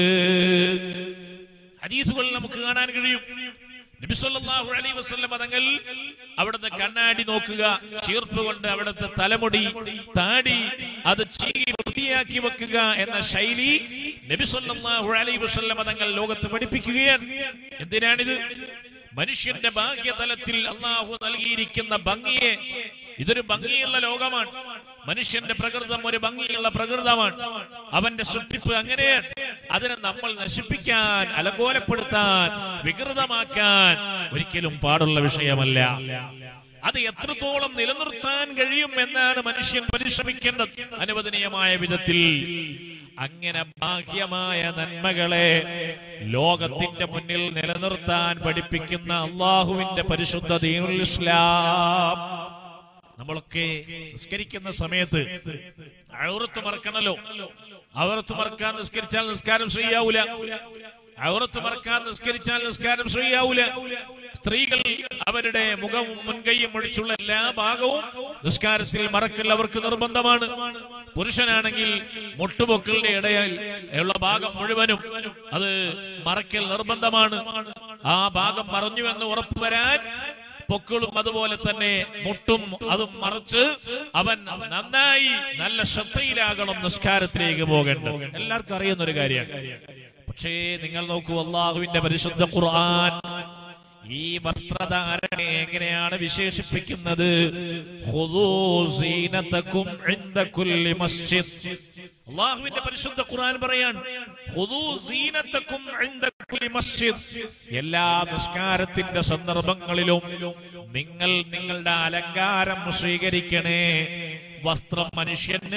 ഹദീസുകൾ നമുക്ക് കാണാൻ കഴിയും നബി സല്ലല്ലാഹു അലൈഹി വസല്ലം തങ്ങൾ അവിടുത്തെ കണ്ണാടി നോക്കുക ചീർപ്പ് കൊണ്ട് അവിടുത്തെ തലമുടി താടി അത് ചീകി വൃത്തിയാക്കി വെക്കുക എന്ന ശൈലി നബി സല്ലല്ലാഹു അലൈഹി വസല്ലം തങ്ങൾ ലോകത്ത് പഠിപ്പിക്കുകയാണ് എന്തിനാണിത് മനുഷ്യന്റെ ബാഹ്യതലത്തിൽ അള്ളാഹു നൽകിയിരിക്കുന്ന ഭംഗിയെ ഇതൊരു ഭംഗിയുള്ള ലോകമാണ് മനുഷ്യന്റെ പ്രകൃതം ഒരു ഭംഗിയുള്ള പ്രകൃതമാണ് അവന്റെ സൃഷ്ടിപ്പ് അങ്ങനെയാണ് അതിനെ നമ്മൾ നശിപ്പിക്കാൻ അലങ്കോലപ്പെടുത്താൻ വികൃതമാക്കാൻ ഒരിക്കലും പാടുള്ള വിഷയമല്ല അത് എത്രത്തോളം നിലനിർത്താൻ കഴിയും എന്നാണ് മനുഷ്യൻ പരിശ്രമിക്കേണ്ടത് അനുവദനീയമായ വിധത്തിൽ അങ്ങനെ ബാഹ്യമായ നന്മകളെ ലോകത്തിന്റെ മുന്നിൽ നിലനിർത്താൻ പഠിപ്പിക്കുന്ന അള്ളാഹുവിന്റെ പരിശുദ്ധ ദീനുൽ ഇസ്ലാം നമ്മളൊക്കെ നിസ്കരിക്കുന്ന സമയത്ത് ഔറത്ത് മറക്കണല്ലോ ഔറത്ത് മറക്കാൻ നിസ്കരിച്ചാൽ നിസ്കാരം ശരിയാവൂല ഔറത്ത് മറക്കാൻ നിസ്കരിച്ചാൽ നിസ്കാരം ശരിയാവൂല സ്ത്രീകൾ അവരുടെ മുഖവും മുൻകൈയും ഒഴിച്ചുള്ള എല്ലാ ഭാഗവും നിസ്കാരത്തിൽ മറക്കൽ അവർക്ക് നിർബന്ധമാണ് പുരുഷനാണെങ്കിൽ മുട്ടുപൊക്കളുടെ ഇടയിൽ ഉള്ള ഭാഗം മുഴുവനും അത് മറക്കൽ നിർബന്ധമാണ് ആ ഭാഗം മറഞ്ഞു എന്ന് ഉറപ്പുവരാൻ പൊക്കിളും അതുപോലെ തന്നെ മുട്ടും അതും മറിച്ച് അവൻ നന്നായി നല്ല ശ്രദ്ധയിലാകണം നിസ്കാരത്തിലേക്ക് പോകേണ്ടത് എല്ലാവർക്കും അറിയുന്ന ഒരു കാര്യമാണ് പക്ഷേ നിങ്ങൾ നോക്കൂ അള്ളാഹുവിന്റെ പരിശുദ്ധ ഖുർആൻ ഈ വസ്ത്രധാരണയെ എങ്ങനെയാണ് വിശേഷിപ്പിക്കുന്നത് ഖുദൂ സീനതകും ഇൻദ കുല്ലി മസ്ജിദ് അള്ളാഹുവിന്റെ പരിശുദ്ധ ഖുർആൻ പറയാണ് ഖുദൂ സീനതകും ഇൻദ കുല്ലി മസ്ജിദ് എല്ലാ നിസ്കാരത്തിന്റെ സന്ദർഭങ്ങളിലും നിങ്ങൾ നിങ്ങളുടെ അലങ്കാരം സ്വീകരിക്കണേ വസ്ത്രം മനുഷ്യന്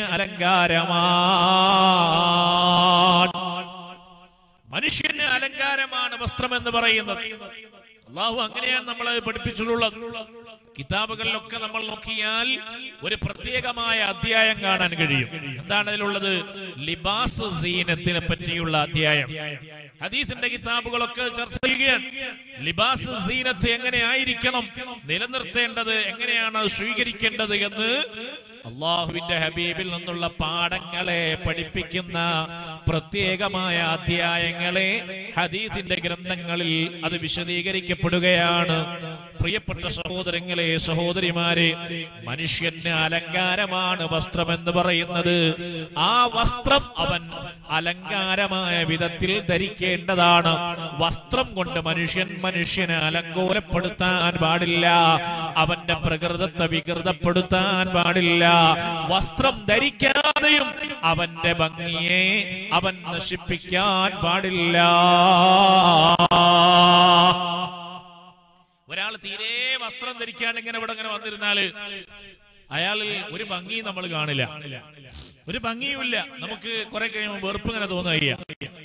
അലങ്കാരമാണ് മനുഷ്യന് അലങ്കാരമാണ് വസ്ത്രം എന്ന് പറയുന്നത് അള്ളാഹു അങ്ങനെയാണ് നമ്മളെ പഠിപ്പിച്ചിട്ടുള്ളത് കിതാബുകളിലൊക്കെ നമ്മൾ നോക്കിയാൽ ഒരു പ്രത്യേകമായ അധ്യായം കാണാൻ കഴിയും എന്താണ് അതിലുള്ളത് ലിബാസ് സീനത്തിനെ പറ്റിയുള്ള അധ്യായം ഹദീസിന്റെ കിതാബുകളൊക്കെ ചർച്ച ചെയ്യുകയാണ് ലിബാസ് സീനത്ത് എങ്ങനെ ആയിരിക്കണം നിലനിർത്തേണ്ടത് എങ്ങനെയാണ് അത് സ്വീകരിക്കേണ്ടത് എന്ന് അള്ളാഹുവിന്റെ ഹബീബിൽ നിന്നുള്ള പാഠങ്ങളെ പഠിപ്പിക്കുന്ന പ്രത്യേകമായ അധ്യായങ്ങളെ ഹദീസിന്റെ ഗ്രന്ഥങ്ങളിൽ അത് വിശദീകരിക്കപ്പെടുകയാണ് പ്രിയപ്പെട്ട സഹോദരങ്ങളെ സഹോദരിമാരെ മനുഷ്യന് അലങ്കാരമാണ് വസ്ത്രം എന്ന് പറയുന്നത് ആ വസ്ത്രം അവൻ അലങ്കാരമായ വിധത്തിൽ ധരിക്കേണ്ടതാണ് വസ്ത്രം കൊണ്ട് മനുഷ്യൻ മനുഷ്യനെ അലങ്കോലപ്പെടുത്താൻ പാടില്ല അവന്റെ പ്രകൃതത്തെ വികൃതപ്പെടുത്താൻ പാടില്ല വസ്ത്രം ധരിക്കാതെയും അവന്റെ ഭംഗിയെ അവൻ നശിപ്പിക്കാൻ പാടില്ല ഒരാൾ തീരെ വസ്ത്രം ധരിക്കാണ്ട് ഇങ്ങനെ ഇവിടെ ഇങ്ങനെ വന്നിരുന്നാല് അയാളിൽ ഒരു ഭംഗി നമ്മൾ കാണില്ല ഒരു ഭംഗിയുമില്ല നമുക്ക് കുറെ കഴിയുമ്പോൾ വെറുപ്പ് ഇങ്ങനെ തോന്നുക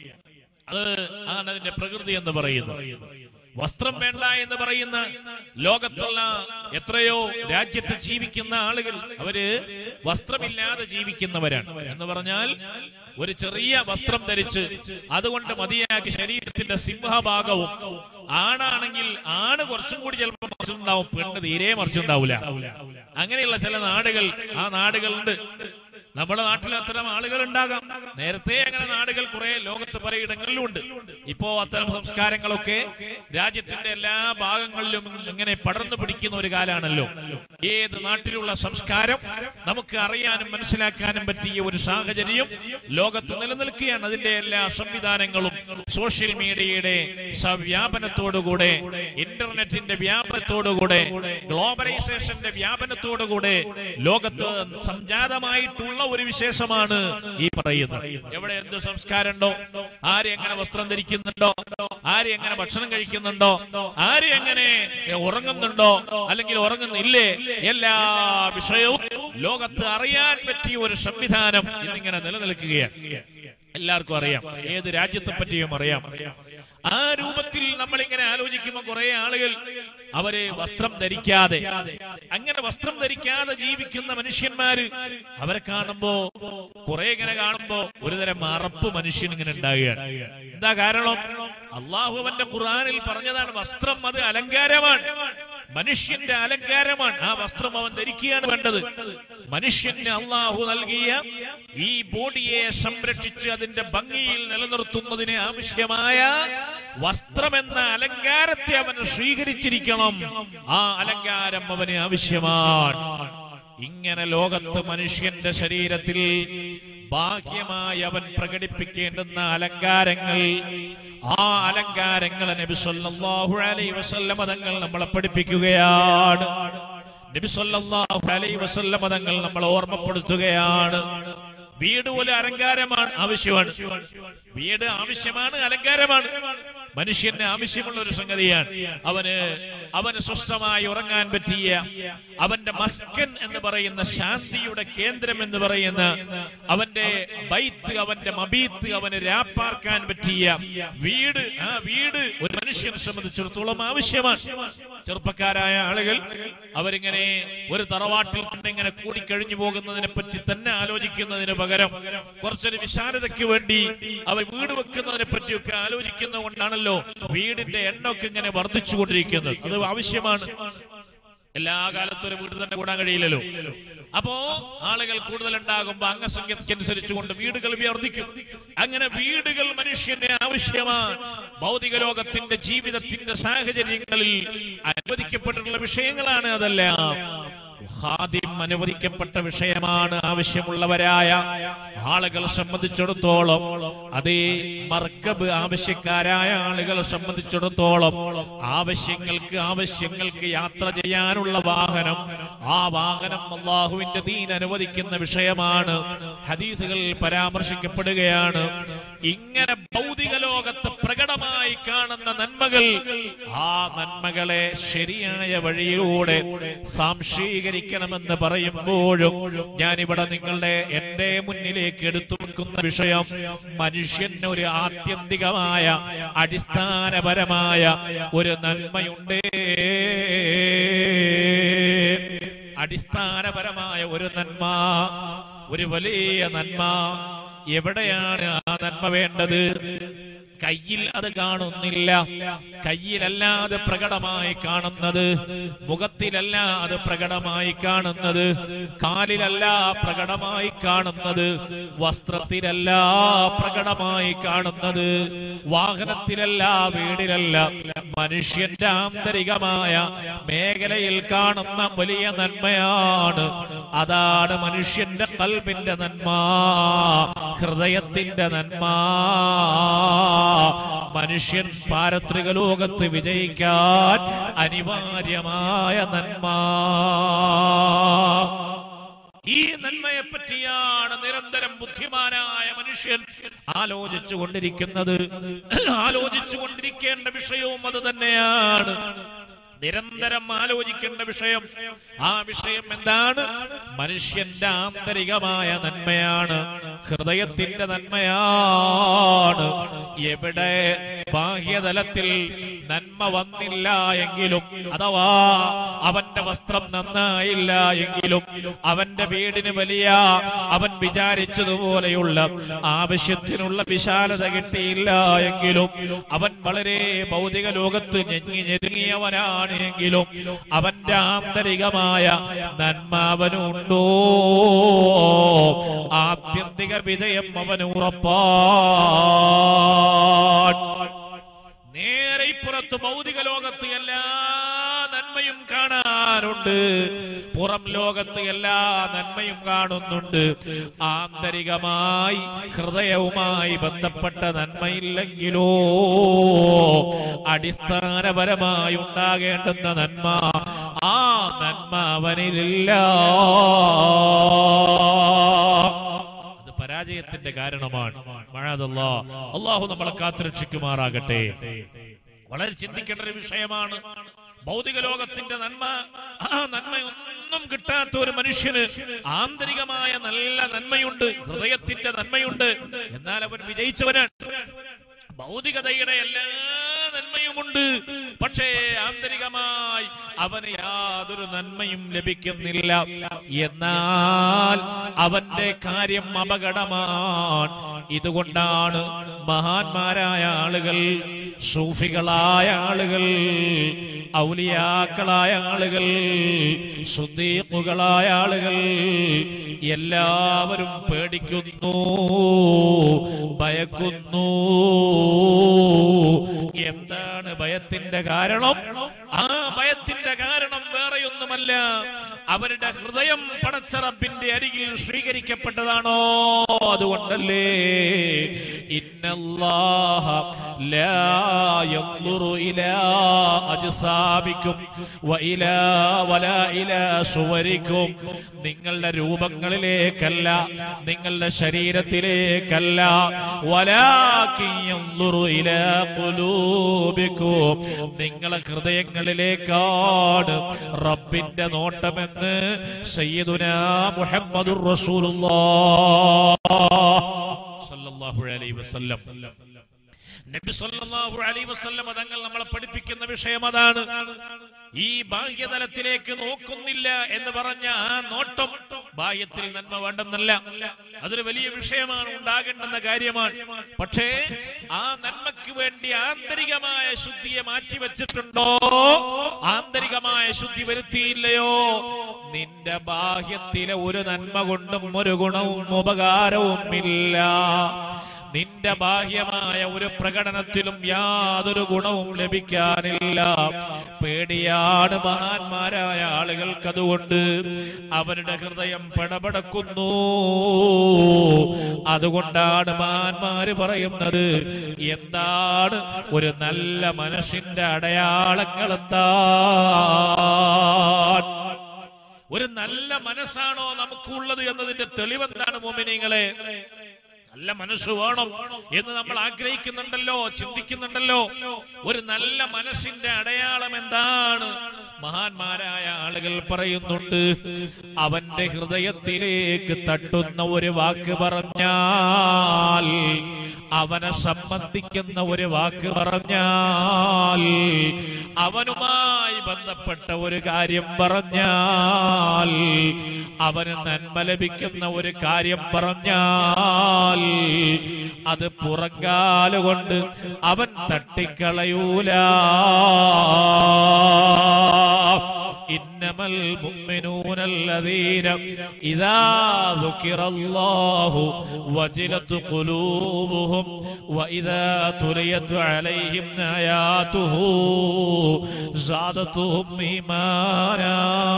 അത് ആണ് അതിന്റെ പ്രകൃതി എന്ന് പറയുന്നത് വസ്ത്രം വേണ്ട എന്ന് പറയുന്ന ലോകത്തുള്ള എത്രയോ രാജ്യത്ത് ജീവിക്കുന്ന ആളുകൾ അവര് വസ്ത്രമില്ലാതെ ജീവിക്കുന്നവരാണ് എന്ന് പറഞ്ഞാൽ ഒരു ചെറിയ വസ്ത്രം ധരിച്ച് അതുകൊണ്ട് മതിയാക്കി ശരീരത്തിന്റെ സിംഹഭാഗവും ആണാണെങ്കിൽ ആണ് കുറച്ചും കൂടി ചിലപ്പോൾ മറിച്ചിട്ടുണ്ടാവും പെണ്ണ് തീരെ മറിച്ചിട്ടുണ്ടാവില്ല അങ്ങനെയുള്ള ചില നാടുകൾ ആ നാടുകളുണ്ട് നമ്മുടെ നാട്ടിൽ അത്തരം ആളുകൾ ഉണ്ടാകാം നേരത്തെ അങ്ങനെ നാടുകൾ കുറെ ലോകത്ത് പലയിടങ്ങളിലും ഉണ്ട് ഇപ്പോ അത്തരം സംസ്കാരങ്ങളൊക്കെ രാജ്യത്തിന്റെ എല്ലാ ഭാഗങ്ങളിലും ഇങ്ങനെ പടർന്നു പിടിക്കുന്ന ഒരു കാലാണല്ലോ ഏത് നാട്ടിലുള്ള സംസ്കാരം നമുക്ക് അറിയാനും മനസ്സിലാക്കാനും പറ്റിയ ഒരു സാഹചര്യം ലോകത്ത് നിലനിൽക്കുകയാണ് അതിന്റെ എല്ലാ സംവിധാനങ്ങളും സോഷ്യൽ മീഡിയയുടെ വ്യാപനത്തോടുകൂടെ ഇന്റർനെറ്റിന്റെ വ്യാപനത്തോടുകൂടെ ഗ്ലോബലൈസേഷന്റെ വ്യാപനത്തോടുകൂടെ ലോകത്ത് സംജാതമായിട്ടുള്ള ഒരു വിശേഷമാണ് ഈ പറയുന്നത് എവിടെ എന്ത് സംസ്കാരമുണ്ടോ ആര് എങ്ങനെ വസ്ത്രം ധരിക്കുന്നുണ്ടോ ആര് എങ്ങനെ ഭക്ഷണം കഴിക്കുന്നുണ്ടോ ആര് എങ്ങനെ ഉറങ്ങുന്നുണ്ടോ അല്ലെങ്കിൽ ഉറങ്ങുന്നില്ലേ എല്ലാ വിഷയവും ലോകത്ത് അറിയാൻ പറ്റിയ ഒരു സംവിധാനം ഇന്നിങ്ങനെ നിലനിൽക്കുകയാണ് എല്ലാവർക്കും അറിയാം ഏത് രാജ്യത്തെ പറ്റിയും അറിയാം ആ രൂപത്തിൽ നമ്മൾ ഇങ്ങനെ ആലോചിക്കുമ്പോൾ കുറെ ആളുകൾ അവര് വസ്ത്രം ധരിക്കാതെ അങ്ങനെ വസ്ത്രം ധരിക്കാതെ ജീവിക്കുന്ന മനുഷ്യന്മാര് അവരെ കാണുമ്പോ കുറെ ഇങ്ങനെ കാണുമ്പോ ഒരുതരം മറപ്പ് മനുഷ്യൻ ഇങ്ങനെ ഉണ്ടാകുകയാണ് എന്താ കാരണം അള്ളാഹു അവന്റെ ഖുർആനിൽ പറഞ്ഞതാണ് വസ്ത്രം അത് അലങ്കാരമാണ് മനുഷ്യന്റെ അലങ്കാരമാണ് ആ വസ്ത്രം അവൻ ധരിക്കുകയാണ് വേണ്ടത് മനുഷ്യന് അള്ളാഹു നൽകിയ ഈ ബോഡിയെ സംരക്ഷിച്ച് അതിന്റെ ഭംഗിയിൽ നിലനിർത്തുന്നതിന് ആവശ്യമായ വസ്ത്രമെന്ന അലങ്കാരത്തെ അവൻ സ്വീകരിച്ചിരിക്കണം ആ അലങ്കാരം അവന് ആവശ്യമാണ് ഇങ്ങനെ ലോകത്ത് മനുഷ്യന്റെ ശരീരത്തിൽ ബാഹ്യമായി അവൻ പ്രകടിപ്പിക്കേണ്ടുന്ന അലങ്കാരങ്ങൾ ആ അലങ്കാരങ്ങൾ നബി സല്ലല്ലാഹു അലൈഹി വസല്ലമ തങ്ങൾ നമ്മളെ പഠിപ്പിക്കുകയാണ് നബി സല്ലല്ലാഹു അലൈഹി വസല്ലമ തങ്ങൾ നമ്മളെ ഓർമ്മപ്പെടുത്തുകയാണ് വീട് പോലെ അലങ്കാരമാണ് ആവശ്യമാണ് വീട് ആവശ്യമാണ് അലങ്കാരമാണ് മനുഷ്യന് ആവശ്യമുള്ള ഒരു സംഗതിയാണ് അവന് അവന് സ്വസ്ഥമായി ഉറങ്ങാൻ പറ്റിയ അവന്റെ മസ്കൻ എന്ന് പറയുന്ന ശാന്തിയുടെ കേന്ദ്രം എന്ന് പറയുന്ന അവന്റെ ബൈത്ത് അവന്റെ മബീത്ത് അവന് രാപ്പാർക്കാൻ പറ്റിയ വീട് ആ വീട് ഒരു മനുഷ്യനെ സംബന്ധിച്ചിടത്തോളം ആവശ്യമാണ് ചെറുപ്പക്കാരായ ആളുകൾ അവരിങ്ങനെ ഒരു തറവാട്ടിൽ തന്നെ ഇങ്ങനെ കൂടിക്കഴിഞ്ഞു പോകുന്നതിനെ പറ്റി തന്നെ ആലോചിക്കുന്നതിന് പകരം കുറച്ചൊരു വിശാലതയ്ക്ക് വേണ്ടി അവർ വീട് വെക്കുന്നതിനെ പറ്റിയൊക്കെ ആലോചിക്കുന്നത് കൊണ്ടാണല്ലോ വീടിന്റെ എണ്ണമൊക്കെ ഇങ്ങനെ വർദ്ധിച്ചുകൊണ്ടിരിക്കുന്നത് അത് ആവശ്യമാണ് എല്ലാ കാലത്തും ഒരു വീട് തന്നെ കൂടാൻ കഴിയില്ലല്ലോ അപ്പോ ആളുകൾ കൂടുതൽ ഉണ്ടാകുമ്പോ അംഗസംഖ്യക്കനുസരിച്ചുകൊണ്ട് വീടുകൾ വർദ്ധിക്കും അങ്ങനെ വീടുകൾ മനുഷ്യന്റെ ആവശ്യമാണ് ഭൗതിക ലോകത്തിന്റെ ജീവിതത്തിന്റെ സാഹചര്യങ്ങളിൽ അനുവദിക്കപ്പെട്ടിട്ടുള്ള വിഷയങ്ങളാണ് അതെല്ലാം ഖാദിം അനുവദിക്കപ്പെട്ട വിഷയമാണ് ആവശ്യമുള്ളവരായ ആളുകൾ സംബന്ധിച്ചിടത്തോളം അതേ മർക്കബ് ആവശ്യക്കാരായ ആളുകളെ സംബന്ധിച്ചിടത്തോളം ആവശ്യങ്ങൾക്ക് ആവശ്യങ്ങൾക്ക് യാത്ര ചെയ്യാനുള്ള വാഹനം ആ വാഹനം അള്ളാഹുവിന്റെ ദീൻ അനുവദിക്കുന്ന വിഷയമാണ് ഹദീസുകളിൽ പരാമർശിക്കപ്പെടുകയാണ് ഇങ്ങനെ ഭൗതിക ലോകത്ത് പ്രകടമായി കാണുന്ന നന്മകൾ ആ നന്മകളെ ശരിയായ വഴിയിലൂടെ സാംശീകരിക്കണമെന്ന് പറയുമ്പോഴും ഞാനിവിടെ നിങ്ങളുടെ എന്റെ മുന്നിലേക്ക് എടുത്തു വെക്കുന്ന വിഷയം മനുഷ്യന് ഒരു ആത്യന്തികമായ അടിസ്ഥാനപരമായ ഒരു നന്മയുണ്ട് അടിസ്ഥാനപരമായ ഒരു നന്മ ഒരു വലിയ നന്മ എവിടെയാണ് ആ നന്മ വേണ്ടത് കയ്യിൽ അത് കാണുന്നില്ല കയ്യിലല്ല അത് പ്രകടമായി കാണുന്നത് മുഖത്തിലല്ല അത് പ്രകടമായി കാണുന്നത് കാലിലല്ല പ്രകടമായി കാണുന്നത് വസ്ത്രത്തിലല്ല പ്രകടമായി കാണുന്നത് വാഹനത്തിലല്ല വീടിലല്ല മനുഷ്യന്റെ ആന്തരികമായ മേഖലയിൽ കാണുന്ന വലിയ നന്മയാണ് അതാണ് മനുഷ്യന്റെ കൽബിന്റെ നന്മ ഹൃദയത്തിന്റെ നന്മ മനുഷ്യൻ പാരത്രിക ലോകത്ത് വിജയിക്കാൻ അനിവാര്യമായ നന്മ ഈ നന്മയെ പറ്റിയാണ് നിരന്തരം ബുദ്ധിമാനായ മനുഷ്യൻ ആലോചിച്ചു കൊണ്ടിരിക്കുന്നത് ആലോചിച്ചു കൊണ്ടിരിക്കേണ്ട വിഷയവും അത് തന്നെയാണ് നിരന്തരം ആലോചിക്കേണ്ട വിഷയം ആ വിഷയം എന്താണ് മനുഷ്യന്റെ ആന്തരികമായ നന്മയാണ് ഹൃദയത്തിന്റെ നന്മയാണ് എവിടെ ബാഹ്യതലത്തിൽ നന്മ വന്നില്ല എങ്കിലും അഥവാ അവന്റെ വസ്ത്രം നന്നായില്ല എങ്കിലും അവന്റെ വീടിന് വലിയ അവൻ വിചാരിച്ചതുപോലെയുള്ള ആവശ്യത്തിനുള്ള വിശാലത കിട്ടിയില്ല എങ്കിലും അവൻ വളരെ ഭൗതിക ലോകത്ത് ഞെങ്ങി ഞെരുങ്ങിയവനാണ് എങ്കിലും അവന്റെ ആന്തരികമായ നന്മ അവനുണ്ടോ ആത്യന്തിക വിജയം അവന് ഉറപ്പാണ് നേരെ ഇപ്പുറത്ത് ഭൗതിക ലോകത്ത് എല്ലാ നന്മയും കാണാറുണ്ട് പുറം ലോകത്ത് എല്ലാ നന്മയും കാണുന്നുണ്ട് ആന്തരികമായി ഹൃദയവുമായി ബന്ധപ്പെട്ട നന്മയില്ലെങ്കിലോ അടിസ്ഥാനപരമായി ഉണ്ടാകേണ്ടുന്ന നന്മ ആ നന്മ അവനിലില്ല അത് പരാജയത്തിന്റെ കാരണമാണ് മഴതല്ല അള്ളാഹു നമ്മളെ കാത്തുരക്ഷിക്കുമാറാകട്ടെ വളരെ ചിന്തിക്കേണ്ട ഒരു വിഷയമാണ് ഭൗതിക ലോകത്തിന്റെ നന്മ ആ നന്മയൊന്നും കിട്ടാത്ത ഒരു മനുഷ്യന് ആന്തരികമായ നല്ല നന്മയുണ്ട് ഹൃദയത്തിന്റെ നന്മയുണ്ട് എന്നാൽ അവൻ വിജയിച്ചവനാണ് ഭൗതികതയുടെ എല്ലാ നന്മയുമുണ്ട് പക്ഷേ ആന്തരികമായി അവന് യാതൊരു നന്മയും ലഭിക്കുന്നില്ല എന്നാൽ അവന്റെ കാര്യം അപകടമാണ് ഇതുകൊണ്ടാണ് മഹാന്മാരായ ആളുകൾ സൂഫികളായ ആളുകൾ ഔലിയാക്കളായ ആളുകൾ സുദ്ദീഖുകളായ ആളുകൾ എല്ലാവരും പേടിക്കുന്നു ഭയക്കുന്നു എന്താണ് ഭയത്തിന്റെ കാരണം ആ ഭയത്തിന്റെ കാരണം വേറെയൊന്നുമല്ല അവരുടെ ഹൃദയം പടച്ച റബ്ബിന്റെ അരികിൽ സ്വീകരിക്കപ്പെട്ടതാണോ അതുകൊണ്ടല്ലേ ഇന്നല്ലാഹ ലാ യൻദുറു ഇലാ അജ്സാബിക്കും വഇലാ വലാ ഇലാ സുവരിക്കും നിങ്ങളുടെ രൂപങ്ങളിലേക്കല്ല നിങ്ങളുടെ ശരീരത്തിലേക്കല്ല വലാകിൻ യൻദുറു ഇലാ ഖുലൂബിക്കും നിങ്ങളെ ഹൃദയങ്ങളിലേക്കാണ് റബ്ബിന്റെ നോട്ടമെന്ന് സയ്യിദുനാ മുഹമ്മദുർ റസൂലുള്ളാഹ് സല്ലല്ലാഹു അലൈഹി വസല്ലം നബി സല്ലല്ലാഹു അലൈഹി വസല്ലം തങ്ങൾ നമ്മളെ പഠിപ്പിക്കുന്ന വിഷയം അതാണ് ഈ ബാഹ്യതലത്തിലേക്ക് നോക്കുന്നില്ല എന്ന് പറഞ്ഞ ആ നോട്ടം ബാഹ്യത്തിൽ നന്മ വേണ്ടെന്നല്ല അതൊരു വലിയ വിഷയമാണ് ഉണ്ടാകേണ്ടുന്ന കാര്യമാണ് പക്ഷേ ആ നന്മയ്ക്ക് വേണ്ടി ആന്തരികമായ ശുദ്ധിയെ മാറ്റിവെച്ചിട്ടുണ്ടോ ആന്തരികമായ ശുദ്ധി വരുത്തിയില്ലയോ നിന്റെ ബാഹ്യത്തിലെ ഒരു നന്മ കൊണ്ടും ഒരു ഗുണവും ഉപകാരവും ഇല്ല നിന്റെ ബാഹ്യമായ ഒരു പ്രകടനത്തിലും യാതൊരു ഗുണവും ലഭിക്കാനില്ല പേടിയാണ് മഹാന്മാരായ ആളുകൾക്ക് അതുകൊണ്ട് അവരുടെ ഹൃദയം പടപടക്കുന്നു അതുകൊണ്ടാണ് മഹാന്മാര് പറയുന്നത് എന്താണ് ഒരു നല്ല മനസ്സിന്റെ അടയാളങ്ങൾ എന്താണ് ഒരു നല്ല മനസ്സാണോ നമുക്കുള്ളത് എന്നതിന്റെ തെളിവെന്താണ് മോമിനിങ്ങളെ നല്ല മനസ്സ് വേണം എന്ന് നമ്മൾ ആഗ്രഹിക്കുന്നുണ്ടല്ലോ ചിന്തിക്കുന്നുണ്ടല്ലോ ഒരു നല്ല മനസ്സിന്റെ അടയാളം എന്താണ് മഹാന്മാരായ ആളുകൾ പറയുന്നുണ്ട് അവന്റെ ഹൃദയത്തിലേക്ക് തട്ടുന്ന ഒരു വാക്ക് പറഞ്ഞാൽ അവനെ സംബന്ധിക്കുന്ന ഒരു വാക്ക് പറഞ്ഞാൽ അവനുമായി ബന്ധപ്പെട്ട ഒരു കാര്യം പറഞ്ഞാൽ അവന് നന്മ ലഭിക്കുന്ന ഒരു കാര്യം പറഞ്ഞാൽ അത് പുറങ്കാലുകൊണ്ട് അവൻ തട്ടിക്കളയൂല إنما المؤمنون الذين إذا ذكر الله وجلت قلوبهم وإذا تليت عليهم آياته زادتهم إيمانا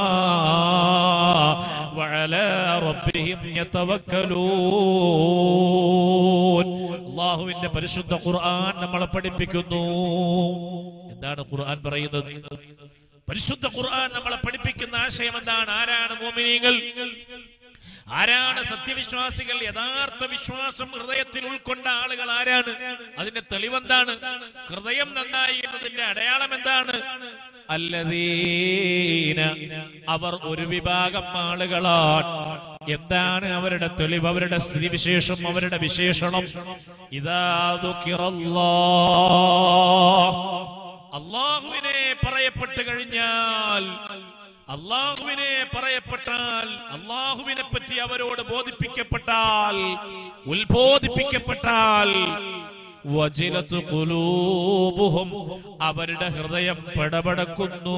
وعلى ربهم يتوكلون അള്ളാഹുവിന്റെ പരിശുദ്ധ ഖുർആൻ നമ്മളെ പഠിപ്പിക്കുന്നു എന്താണ് ഖുർആൻ പറയുന്നത് പരിശുദ്ധ ഖുർആൻ നമ്മളെ പഠിപ്പിക്കുന്ന ആശയം എന്താണ് ആരാണ് മോമിനികൾ ആരാണ് സത്യവിശ്വാസികൾ യഥാർത്ഥ വിശ്വാസം ഹൃദയത്തിൽ ഉൾക്കൊണ്ട ആളുകൾ ആരാണ് അതിന്റെ തെളിവെന്താണ് ഹൃദയം നന്നായി എന്നതിന്റെ അടയാളം എന്താണ് അല്ലദീന അവർ ഒരു വിഭാഗം ആളുകളാണ് എന്താണ് അവരുടെ തെളിവ് അവരുടെ സ്ഥിതിവിശേഷം അവരുടെ വിശേഷണം ഇതാ ദുഃഖിറല്ലാ അള്ളാഹുവിനെ പറയപ്പെട്ട് കഴിഞ്ഞാൽ അള്ളാഹുവിനെ പറയപ്പെട്ടാൽ അള്ളാഹുവിനെ പറ്റി അവരോട് ബോധിപ്പിക്കപ്പെട്ടാൽ ഉത്ബോധിപ്പിക്കപ്പെട്ടാൽ വജിലത്ത് കുലൂബുഹും അവരുടെ ഹൃദയം പടപടക്കുന്നു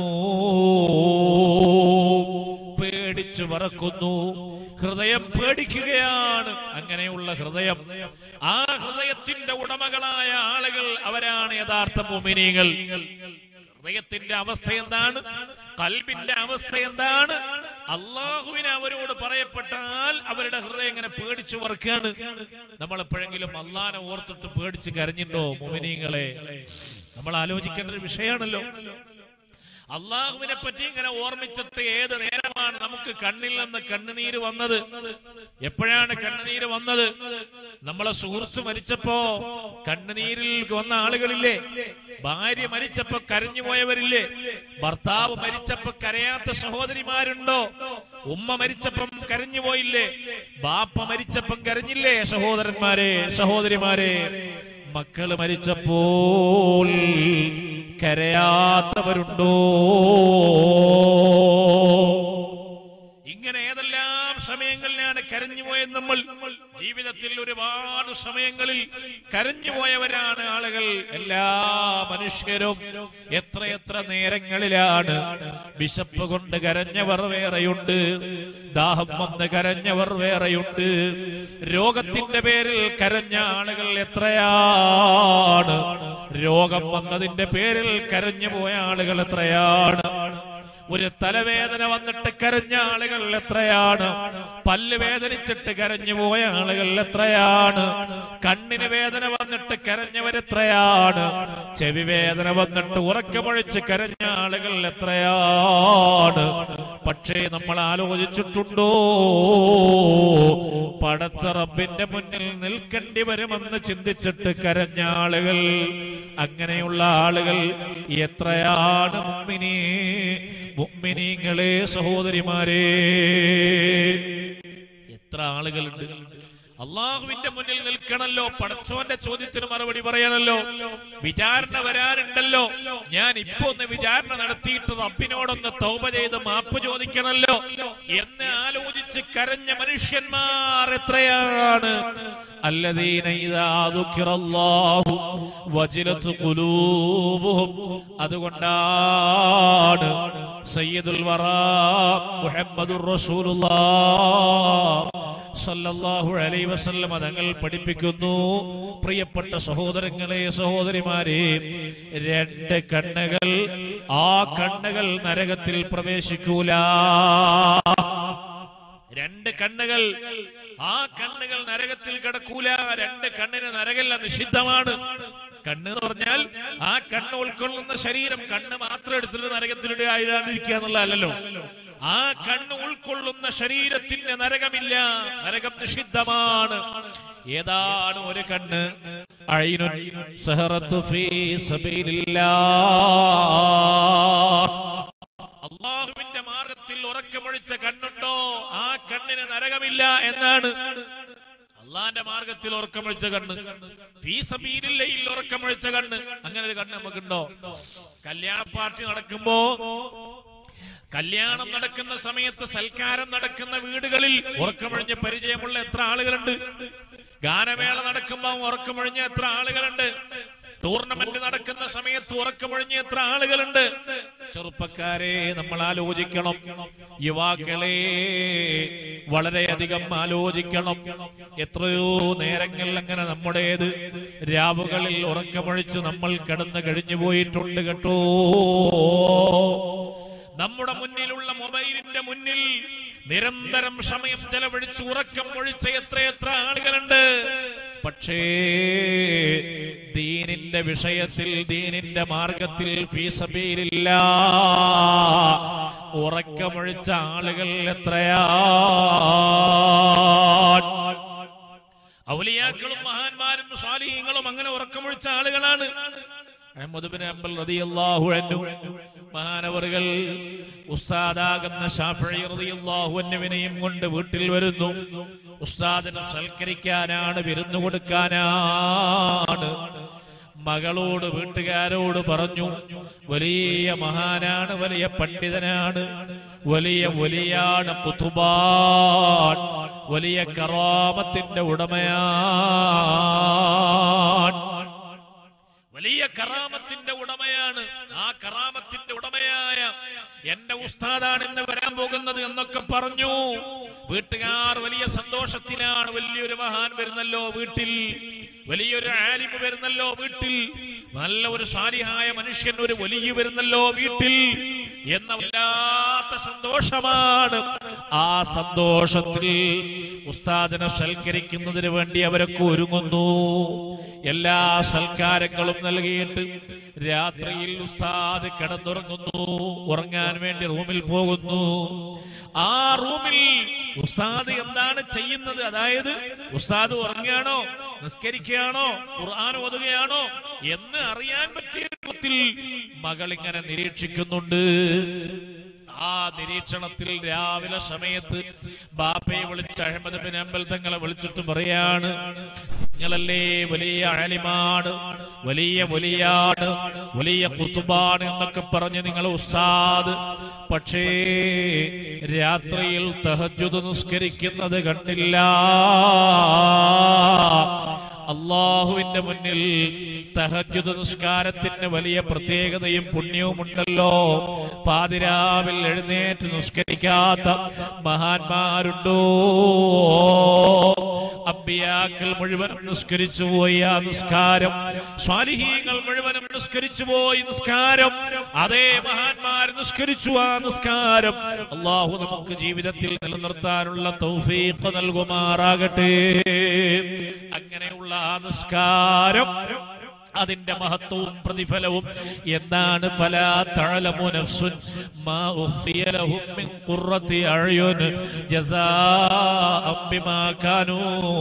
പേടിച്ചു പറക്കുന്നു ഹൃദയം പേടിക്കുകയാണ് അങ്ങനെയുള്ള ഹൃദയം ആ ഹൃദയത്തിന്റെ ഉടമകളായ ആളുകൾ അവരാണ് യഥാർത്ഥ മുമിനികൾ ഹൃദയത്തിന്റെ അവസ്ഥ എന്താണ് കൽബിന്റെ അവസ്ഥ എന്താണ് അള്ളാഹുവിനെ അവരോട് പറയപ്പെട്ടാൽ അവരുടെ ഹൃദയം ഇങ്ങനെ പേടിച്ചു വറക്കാണ് നമ്മൾ എപ്പോഴെങ്കിലും അള്ളാനെ ഓർത്തിട്ട് പേടിച്ച് കരഞ്ഞിട്ടോ മുമിനീങ്ങളെ നമ്മൾ ആലോചിക്കേണ്ട ഒരു വിഷയമാണല്ലോ അള്ളാഹുവിനെ പറ്റി ഇങ്ങനെ ഓർമ്മിച്ചിട്ട് ഏത് നേരമാണ് നമുക്ക് കണ്ണിൽ നിന്ന് കണ്ണുനീര് വന്നത് എപ്പോഴാണ് കണ്ണുനീര് വന്നത് നമ്മളെ സുഹൃത്ത് മരിച്ചപ്പോ കണ്ണുനീരിൽ വന്ന ആളുകളില്ലേ ഭാര്യ മരിച്ചപ്പോ കരഞ്ഞു പോയവരില്ലേ ഭർത്താവ് മരിച്ചപ്പോ കരയാത്ത സഹോദരിമാരുണ്ടോ ഉമ്മ മരിച്ചപ്പം കരഞ്ഞു പോയില്ലേ ബാപ്പ മരിച്ചപ്പം കരഞ്ഞില്ലേ സഹോദരന്മാരെ സഹോദരിമാരെ മക്കള് മരിച്ചപ്പോൾ കരയാത്തവരുണ്ടോ ഇങ്ങനെ ഏതെല്ലാം സമയങ്ങളിലാണ് കരഞ്ഞുപോയത് നമ്മൾ ജീവിതത്തിൽ ഒരുപാട് സമയങ്ങളിൽ കരഞ്ഞുപോയവരാണ് ആളുകൾ എല്ലാ മനുഷ്യരും എത്രയെത്ര നേരങ്ങളിലാണ് വിശപ്പ് കൊണ്ട് കരഞ്ഞവർ വേറെയുണ്ട് ദാഹം വന്ന് കരഞ്ഞവർ വേറെയുണ്ട് രോഗത്തിന്റെ പേരിൽ കരഞ്ഞ ആളുകൾ എത്രയാണ് രോഗം വന്നതിന്റെ പേരിൽ കരഞ്ഞു പോയ ആളുകൾ എത്രയാണ് ഒരു തലവേദന വന്നിട്ട് കരഞ്ഞ ആളുകൾ എത്രയാണ് പല്ല് വേദനിച്ചിട്ട് കരഞ്ഞു പോയ ആളുകൾ എത്രയാണ് കണ്ണിന് വേദന വന്നിട്ട് കരഞ്ഞവരെത്രയാണ് ചെവി വേദന വന്നിട്ട് ഉറക്കമൊഴിച്ച് കരഞ്ഞ ആളുകൾ എത്രയാണ് പക്ഷേ നമ്മൾ ആലോചിച്ചിട്ടുണ്ടോ പടച്ച റബ്ബിന്റെ മുന്നിൽ നിൽക്കേണ്ടി വരുമെന്ന് ചിന്തിച്ചിട്ട് കരഞ്ഞ ആളുകൾ അങ്ങനെയുള്ള ആളുകൾ എത്രയാണ് മുമ്മിനീ മുമ്മിനീങ്ങളെ സഹോദരിമാരെ എത്ര ആളുകളുണ്ട് അള്ളാഹുവിന്റെ മുന്നിൽ നിൽക്കണല്ലോ പടച്ചോന്റെ ചോദ്യത്തിന് മറുപടി പറയണല്ലോ വിചാരണ വരാനുണ്ടല്ലോ ഞാൻ ഇപ്പൊ ഒന്ന് വിചാരണ നടത്തിയിട്ട് റബ്ബിനോടൊന്ന് തൗബ ചെയ്ത് മാപ്പ് ചോദിക്കണല്ലോ എന്ന് ആലോചിച്ച് കരഞ്ഞ മനുഷ്യന്മാർ എത്രയാണ് الذين إذا ذكر الله وجلت قلوبهم അതുകൊണ്ടാണ് സയ്യിദുൽ വറ മുഹമ്മദുർ റസൂലുള്ളാഹ് സല്ലല്ലാഹു അലൈഹി വസല്ലം തങ്ങൾ പഠിപ്പിക്കുന്നു പ്രിയപ്പെട്ട സഹോദരങ്ങളെ സഹോദരിമാരെ രണ്ട് കണ്ണുകൾ ആ കണ്ണുകൾ നരകത്തിൽ പ്രവേശിക്കൂല രണ്ട് കണ്ണുകൾ ആ കണ്ണുകൾ നരകത്തിൽ കിടക്കൂല രണ്ട് കണ്ണിന് നരകല്ല നിഷിദ്ധമാണ് കണ്ണ് എന്ന് പറഞ്ഞാൽ ആ കണ്ണ് ഉൾക്കൊള്ളുന്ന ശരീരം കണ്ണ് മാത്രം എടുത്തിട്ട് നരകത്തിലിടെ ആയിരാണ്ടിരിക്കുക എന്നുള്ളതല്ലോ ആ കണ്ണ് ഉൾക്കൊള്ളുന്ന ശരീരത്തിന്റെ നരകമില്ല നരകം നിഷിദ്ധമാണ് ഏതാണ് ഒരു കണ്ണ് അയിനുൻ സഹറത്തു ഫീ സബീലില്ലാ അള്ളാഹുവിന്റെ മാർഗത്തിൽ ഉറക്കമൊഴിച്ച കണ്ണുണ്ടോ ആ കണ്ണിന് നരകമില്ല എന്നാണ് അള്ളാന്റെ മാർഗത്തിൽ ഉറക്കമൊഴിച്ച കണ്ണ് ഫീസബീലില്ലയിൽ ഉറക്കമൊഴിച്ച കണ്ണ് അങ്ങനെ ഒരു കണ്ണ് നമുക്കുണ്ടോ കല്യാണ പാർട്ടി നടക്കുമ്പോ കല്യാണം നടക്കുന്ന സമയത്ത് സൽക്കാരം നടക്കുന്ന വീടുകളിൽ ഉറക്കമൊഴിഞ്ഞ പരിചയമുള്ള എത്ര ആളുകളുണ്ട് ഗാനമേള നടക്കുമ്പോ ഉറക്കമൊഴിഞ്ഞ എത്ര ആളുകളുണ്ട് ടൂർണമെന്റ് നടക്കുന്ന സമയത്ത് ഉറക്കമൊഴിഞ്ഞ എത്ര ആളുകളുണ്ട് ചെറുപ്പക്കാരെ നമ്മൾ ആലോചിക്കണം യുവാക്കളെ വളരെയധികം ആലോചിക്കണം എത്രയോ നേരങ്ങൾ അങ്ങനെ നമ്മുടേത് രാവുകളിൽ ഉറക്കമൊഴിച്ച് നമ്മൾ കിടന്നു കഴിഞ്ഞു പോയിട്ടുണ്ട് കേട്ടോ നമ്മുടെ മുന്നിലുള്ള മൊബൈലിന്റെ മുന്നിൽ നിരന്തരം സമയം ചെലവഴിച്ച് ഉറക്കം ഒഴിച്ച എത്രയെത്ര ആളുകളുണ്ട് പക്ഷേ ദീനിന്റെ വിഷയത്തിൽ ദീനിന്റെ മാർഗത്തിൽ ഫീസബീലില്ല ഉറക്കമൊഴിച്ച ആളുകൾ എത്രയാ ഔലിയാക്കളും മഹാന്മാരും സ്വാലിഹീങ്ങളും അങ്ങനെ ഉറക്കമൊഴിച്ച ആളുകളാണ് അഹ്മദ് ബിൻ ഹംബൽ റളിയല്ലാഹു അൻഹു മഹാനവറുകൾ ഉസ്താദാകുന്ന ഷാഫിഈ റളിയല്ലാഹു അൻഹുവിനെയും കൊണ്ട് വീട്ടിൽ വരുന്നു ഉസ്താദിനെ സൽക്കരിക്കാനാണ് വിരുന്നു കൊടുക്കാനാണ് മകളോട് വീട്ടുകാരോട് പറഞ്ഞു വലിയ മഹാനാണ് വലിയ പണ്ഡിതനാണ് വലിയ വലിയാണ് കുത്തുബാൻ വലിയ കറാമത്തിന്റെ ഉടമയാണ് വലിയ കറാമത്തിന്റെ ഉടമയാണ് ആ കറാമത്തിന്റെ ഉടമയായ എന്റെ ഉസ്താദാണ് ഇന്ന് വരാൻ പോകുന്നത് എന്നൊക്കെ പറഞ്ഞു വീട്ടുകാർ വലിയ സന്തോഷത്തിലാണ് വലിയൊരു മഹാൻ വരുന്നല്ലോ വീട്ടിൽ വലിയൊരു ആലിമ് വരുന്നല്ലോ വീട്ടിൽ നല്ല ഒരു സാലിഹായ മനുഷ്യൻ ഒരു വലിയ വരുന്നല്ലോ വീട്ടിൽ എന്ന വല്ലാത്ത സന്തോഷമാണ് ആ സന്തോഷത്തിൽ ഉസ്താദിനെ സൽക്കരിക്കുന്നതിന് വേണ്ടി അവരൊക്കെ ഒരുങ്ങുന്നു എല്ലാ സൽക്കാരങ്ങളും നൽകിയിട്ട് രാത്രിയിൽ ഉസ്താദ് കിടന്നുറങ്ങുന്നു ഉറങ്ങാൻ വേണ്ടി റൂമിൽ പോകുന്നു ആ റൂമിൽ ഉസ്താദ് എന്താണ് ചെയ്യുന്നത് അതായത് ഉസ്താദ് ഉറങ്ങുകയാണോ നിസ്കരിക്കുകയാണോ ഖുർആൻ ഓതുകയാണോ എന്ന് അറിയാൻ പറ്റിയ രൂപത്തിൽ മകൾ ഇങ്ങനെ നിരീക്ഷിക്കുന്നുണ്ട് ആ നിരീക്ഷണത്തിൽ രാവിലെ സമയത്ത് ബാപ്പയെ വിളിച്ച് അഹമ്മദ് ബിൻ അമ്പൽ തങ്ങളെ വിളിച്ചിട്ട് പറയാണ് നിങ്ങളല്ലേ വലിയ ആലിമാണ് വലിയ വലിയാണ് വലിയ കുത്തുബാണ് എന്നൊക്കെ പറഞ്ഞ് നിങ്ങൾ ഉസ്താദ് പക്ഷേ രാത്രിയിൽ തഹജുദ് നിസ്കരിക്കുന്നത് കണ്ടില്ല അള്ളാഹുവിന്റെ മുന്നിൽ തഹജുദ് നിസ്കാരത്തിന് വലിയ പ്രത്യേകതയും പുണ്യവും ഉണ്ടല്ലോ പാതിരാവിൽ എഴുന്നേറ്റ് നിസ്കരിക്കാത്ത മഹാന്മാരുണ്ടോ അമ്പിയാക്കൾ മുഴുവനും നിസ്കരിച്ചു പോയി ആ നിസ്കാരം സ്വാലിഹീങ്ങൾ മുഴുവനും നിസ്കരിച്ചു പോയി നിസ്കാരം അതേ മഹാന്മാർ നിസ്കരിച്ചു ആ നിസ്കാരം അള്ളാഹു നമുക്ക് ജീവിതത്തിൽ നിലനിർത്താനുള്ള തൗഫീഖ് നൽകുമാറാകട്ടെ അങ്ങനെയുള്ള ആ നിസ്കാരം അതിന്റെ മഹത്വവും പ്രതിഫലവും എന്താണ് പല തഴലമു നഫ്സുൻ മാ ഉഖ്ഫിയ ലഹും മിൻ ഖുർറത്തി അഴ്യുൻ ജസാഅം ബിമാ കാനൂ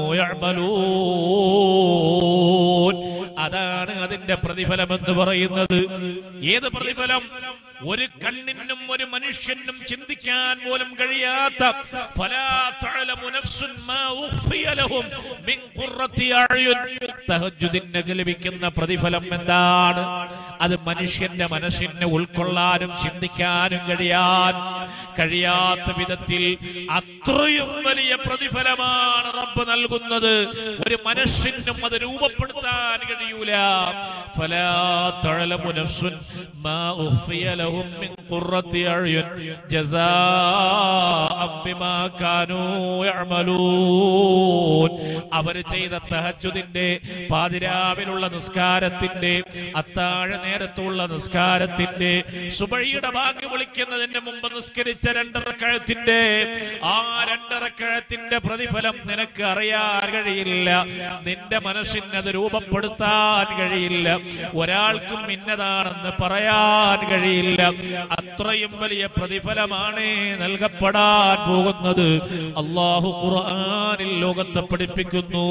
യഅമലൂൻ അതാണ് അതിന്റെ പ്രതിഫലം എന്ന് പറയുന്നത് ഏത് പ്രതിഫലം ഒരു കണ്ണിനും ഒരു മനുഷ്യനും ചിന്തിക്കാൻ പോലും കഴിയാത്ത ഫലാ തഅലമു നഫ്സുൻ മാ ഉഖ്ഫിയ ലഹും മിൻ ഖുർറത്തി അഴ്യുൻ തഹജ്ജുദിന് ലഭിക്കുന്ന പ്രതിഫലം എന്താണ് അത് മനുഷ്യന്റെ മനസ്സിനെ ഉൾക്കൊള്ളാനും ചിന്തിക്കാനും കഴിയാൻ കഴിയാത്ത വിധത്തിൽ അത്രയും വലിയ പ്രതിഫലമാണ് റബ്ബ് നൽകുന്നത് ഒരു മനുഷ്യനും അത് രൂപപ്പെടുത്താൻ കഴിയൂല ഫലാ തഅലമു നഫ്സുൻ മാ ഉഖ്ഫിയ ലഹും മിൻ ഖുർറത്തി അഴ്യുൻ ജസാഅം ബിമാ കാനൂ യഅമലൂൻ അവർ ചെയ്ത തഹജ്ജുദിന്റെ പാതിരാവിലുള്ള നിസ്കാരത്തിന്റെ അത്താഴ നേരത്തുള്ള നിസ്കാരത്തിന്റെ സുബഴിയുടെ ഭാഗ്യം വിളിക്കുന്നതിന് മുമ്പ് നിസ്കരിച്ച രണ്ടരക്കഴത്തിന്റെ ആ രണ്ടരക്കഴത്തിന്റെ പ്രതിഫലം നിനക്ക് അറിയാൻ കഴിയില്ല നിന്റെ മനസ്സിന് അത് രൂപപ്പെടുത്താൻ കഴിയില്ല ഒരാൾക്കും ഇന്നതാണെന്ന് പറയാൻ കഴിയില്ല അത്രയും വലിയ പ്രതിഫലമാണ് നൽകപ്പെടാൻ പോകുന്നത് അള്ളാഹു ഖുർആനിൽ ലോകത്തെ പഠിപ്പിക്കുന്നു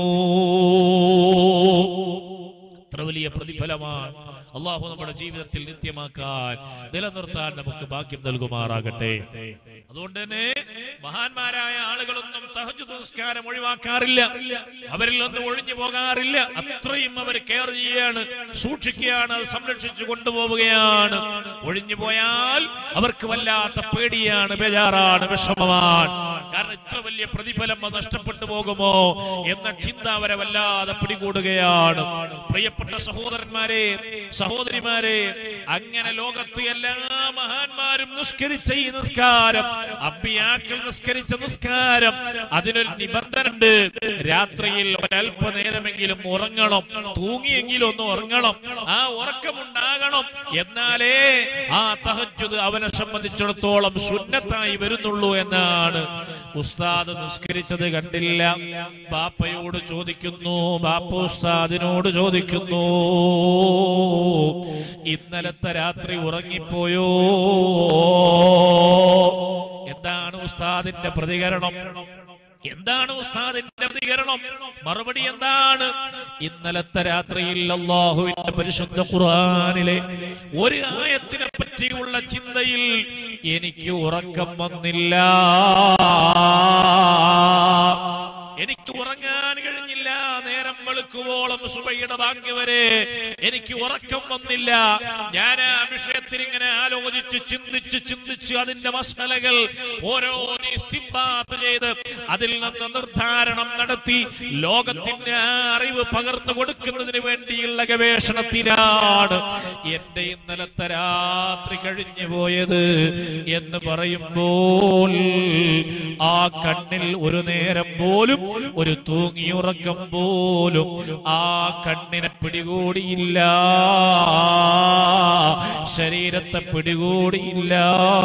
അത്ര വലിയ പ്രതിഫലമാണ് അള്ളാഹു നമ്മുടെ ജീവിതത്തിൽ നിത്യമാക്കാൻ നിലനിർത്താൻ നമുക്ക് ഭാഗ്യം നൽകുമാറാകട്ടെ അതുകൊണ്ട് തന്നെ മഹാന്മാരായ ആളുകളൊന്നും തഹജുദ് നിസ്കാരം ഒഴിവാക്കാറില്ല അവരിൽ ഒന്നും ഒഴിഞ്ഞു പോകാറില്ല അത്രയും അവർ കെയർ ചെയ്യുകയാണ് സൂക്ഷിക്കുകയാണ് അത് സംരക്ഷിച്ചു കൊണ്ടുപോവുകയാണ് ഒഴിഞ്ഞു പോയാൽ അവർക്ക് വല്ലാത്ത പേടിയാണ് ബേജാറാണ് വിഷമമാണ് കാരണം ഇത്ര വലിയ പ്രതിഫലം അത് നഷ്ടപ്പെട്ടു പോകുമോ എന്ന ചിന്ത അവരെ വല്ലാതെ പിടികൂടുകയാണ് പ്രിയപ്പെട്ട സഹോദരന്മാരെ സഹോദരിമാരെ അങ്ങനെ ലോകത്ത് എല്ലാ മഹാന്മാരും നിസ്കരിച്ച ഈ നിസ്കാരം അമ്പിയാക്കൾ നിസ്കരിച്ച നിസ്കാരം അതിനൊരു നിബന്ധന ഉണ്ട് രാത്രിയിൽ ഒരല്പനേരമെങ്കിലും ഉറങ്ങണം തൂങ്ങിയെങ്കിലും ഒന്ന് ഉറങ്ങണം ആ ഉറക്കമുണ്ടാകണം എന്നാലേ ആ തഹജ്ജുദ് അവനെ സംബന്ധിച്ചിടത്തോളം സുന്നത്തായി വരുന്നുള്ളൂ എന്നാണ് ഉസ്താദ് നിസ്കരിച്ചത് കണ്ടില്ല ബാപ്പയോട് ചോദിക്കുന്നു ബാപ്പ ഉസ്താദിനോട് ചോദിക്കുന്നു ഇന്നലത്തെ രാത്രി ഉറങ്ങിപ്പോയോ എന്താണ് ഉസ്താദിന്റെ പ്രതികരണം എന്താണ് ഉസ്താദിന്റെ പ്രതികരണം മറുപടി എന്താണ് ഇന്നലത്തെ രാത്രിയിൽ അള്ളാഹുവിന്റെ പരിശുദ്ധ ഖുർആനിലെ ഒരു ആയത്തിനെ പറ്റിയുള്ള ചിന്തയിൽ എനിക്ക് ഉറക്കം വന്നില്ല എനിക്ക് ഉറങ്ങാൻ കഴിഞ്ഞില്ല നേരം വെളുക്കുവോളം സുബൈയുടെ ബാങ്ക് വരെ എനിക്ക് ഉറക്കം വന്നില്ല ഞാൻ ആ വിഷയത്തിൽ ഇങ്ങനെ ആലോചിച്ച് ചിന്തിച്ച് ചിന്തിച്ച് അതിന്റെ മസലകൾ ഓരോ ഇസ്തിംബാത്ത് ചെയ്ത് അതിൽ നിന്ന് നിർദ്ധാരണം നടത്തി ലോകത്തിന്റെ ആ അറിവ് പകർന്നു കൊടുക്കുന്നതിന് വേണ്ടിയുള്ള ഗവേഷണത്തിലാണ് എന്റെ ഇന്നലത്തെ രാത്രി കഴിഞ്ഞു പോയത് എന്ന് പറയുമ്പോൾ ആ കണ്ണിൽ ഒരു നേരം പോലും ഒരു തൂങ്ങിയുറക്കം പോലും ആ കണ്ണിനെ പിടികൂടിയില്ല ശരീരത്തെ പിടികൂടിയില്ല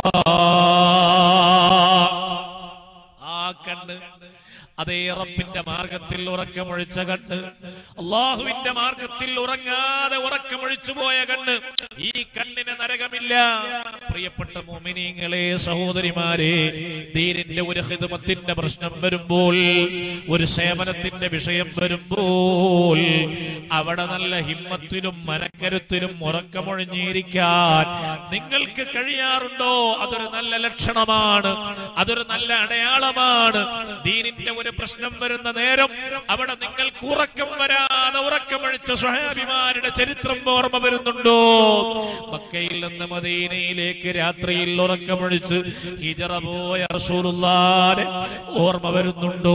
ആ കണ്ണ് അതേ റബ്ബിന്റെ മാർഗത്തിൽ ഉറക്കമൊഴിച്ച കണ്ണ് അള്ളാഹുവിന്റെ മാർഗത്തിൽ ഉറങ്ങാതെ ഉറക്കമൊഴിച്ചു പോയ കണ്ണ് ഈ കണ്ണിന് നരകമില്ല പ്രിയപ്പെട്ട മോമിനിങ്ങളെ സഹോദരിമാരെ ദീനിന്റെ ഒരു ഹിതമത്തിന്റെ പ്രശ്നം വരുമ്പോൾ ഒരു സേവനത്തിന്റെ വിഷയം വരുമ്പോൾ അവിടെ നല്ല ഹിമ്മത്തിലും മനക്കരുത്തിലും ഉറക്കമൊഴിഞ്ഞിരിക്കാൻ നിങ്ങൾക്ക് കഴിയാറുണ്ടോ അതൊരു നല്ല ലക്ഷണമാണ് അതൊരു നല്ല അടയാളമാണ് ദീനിന്റെ ഒരു പ്രശ്നം വരുന്ന നേരം അവിടെ നിങ്ങൾക്ക് ഉറക്കം വരാതെ ഉറക്കമഴിച്ച സ്വഹാഭിമാരുടെ ചരിത്രം ഓർമ്മ വരുന്നുണ്ടോ മക്കയിൽ നിന്ന് മദീനയിലേക്ക് രാത്രിയിൽ ഉറക്കമഴിച്ച് ഹിജറ പോയ റസൂലുള്ളാനെ ഓർമ്മ വരുന്നുണ്ടോ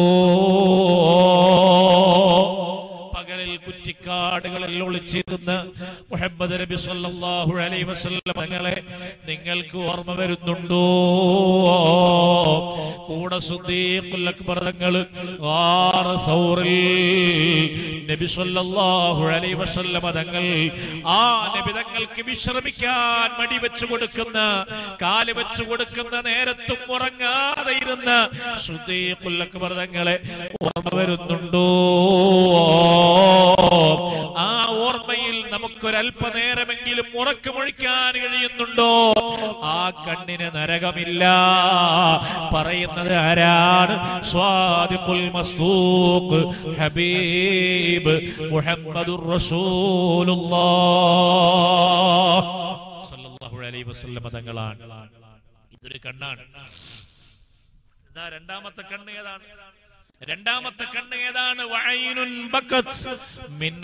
പകലിൽ കുറ്റിക്കാടുകളിൽ ഒളിച്ചിരുന്ന മുഹമ്മദ് നബി സല്ലല്ലാഹു അലൈഹി വസല്ലം തങ്ങളെ നിങ്ങൾക്ക് ഓർമ്മ വരുന്നുണ്ടോ കൂടെ സുദ്ദീഖുൽ അക്ബർ തങ്ങൾ ആർ സൗറിൽ നബി സല്ലല്ലാഹു അലൈഹി വസല്ലം തങ്ങൾ ആ നബി തങ്ങൾക്ക് വിശ്രമിക്കാൻ മടി വെച്ചു കൊടുക്കുന്ന കാല് വെച്ചു കൊടുക്കുന്ന നേരത്തും ഉറങ്ങാതെ ഇരുന്ന സുദ്ദീഖുൽ അക്ബർ തങ്ങളെ ഓർമ്മ വരുന്നുണ്ടോ ആ ഓർമ്മയിൽ നമുക്കൊരല്പനേരമെങ്കിലും ഉറക്കമൊഴിക്കാൻ കഴിയുന്നുണ്ടോ ആ കണ്ണിന് നരകമില്ല പറയുന്നത് ആരാണ് സ്വാദിഖുൽ മസ്തൂഖ് ഹബീബ് മുഹമ്മദുർ റസൂലുള്ളാഹ് സല്ലല്ലാഹു അലൈഹി വസല്ലം തങ്ങളാണ് ഇതൊരു കണ്ണാണ് ഇതാ രണ്ടാമത്തെ കണ്ണ് ഏതാണ് രണ്ടാമത്തെ കണ്ണ് ഏതാണ് വഅയ്നുൻ ബക്കത് മിൻ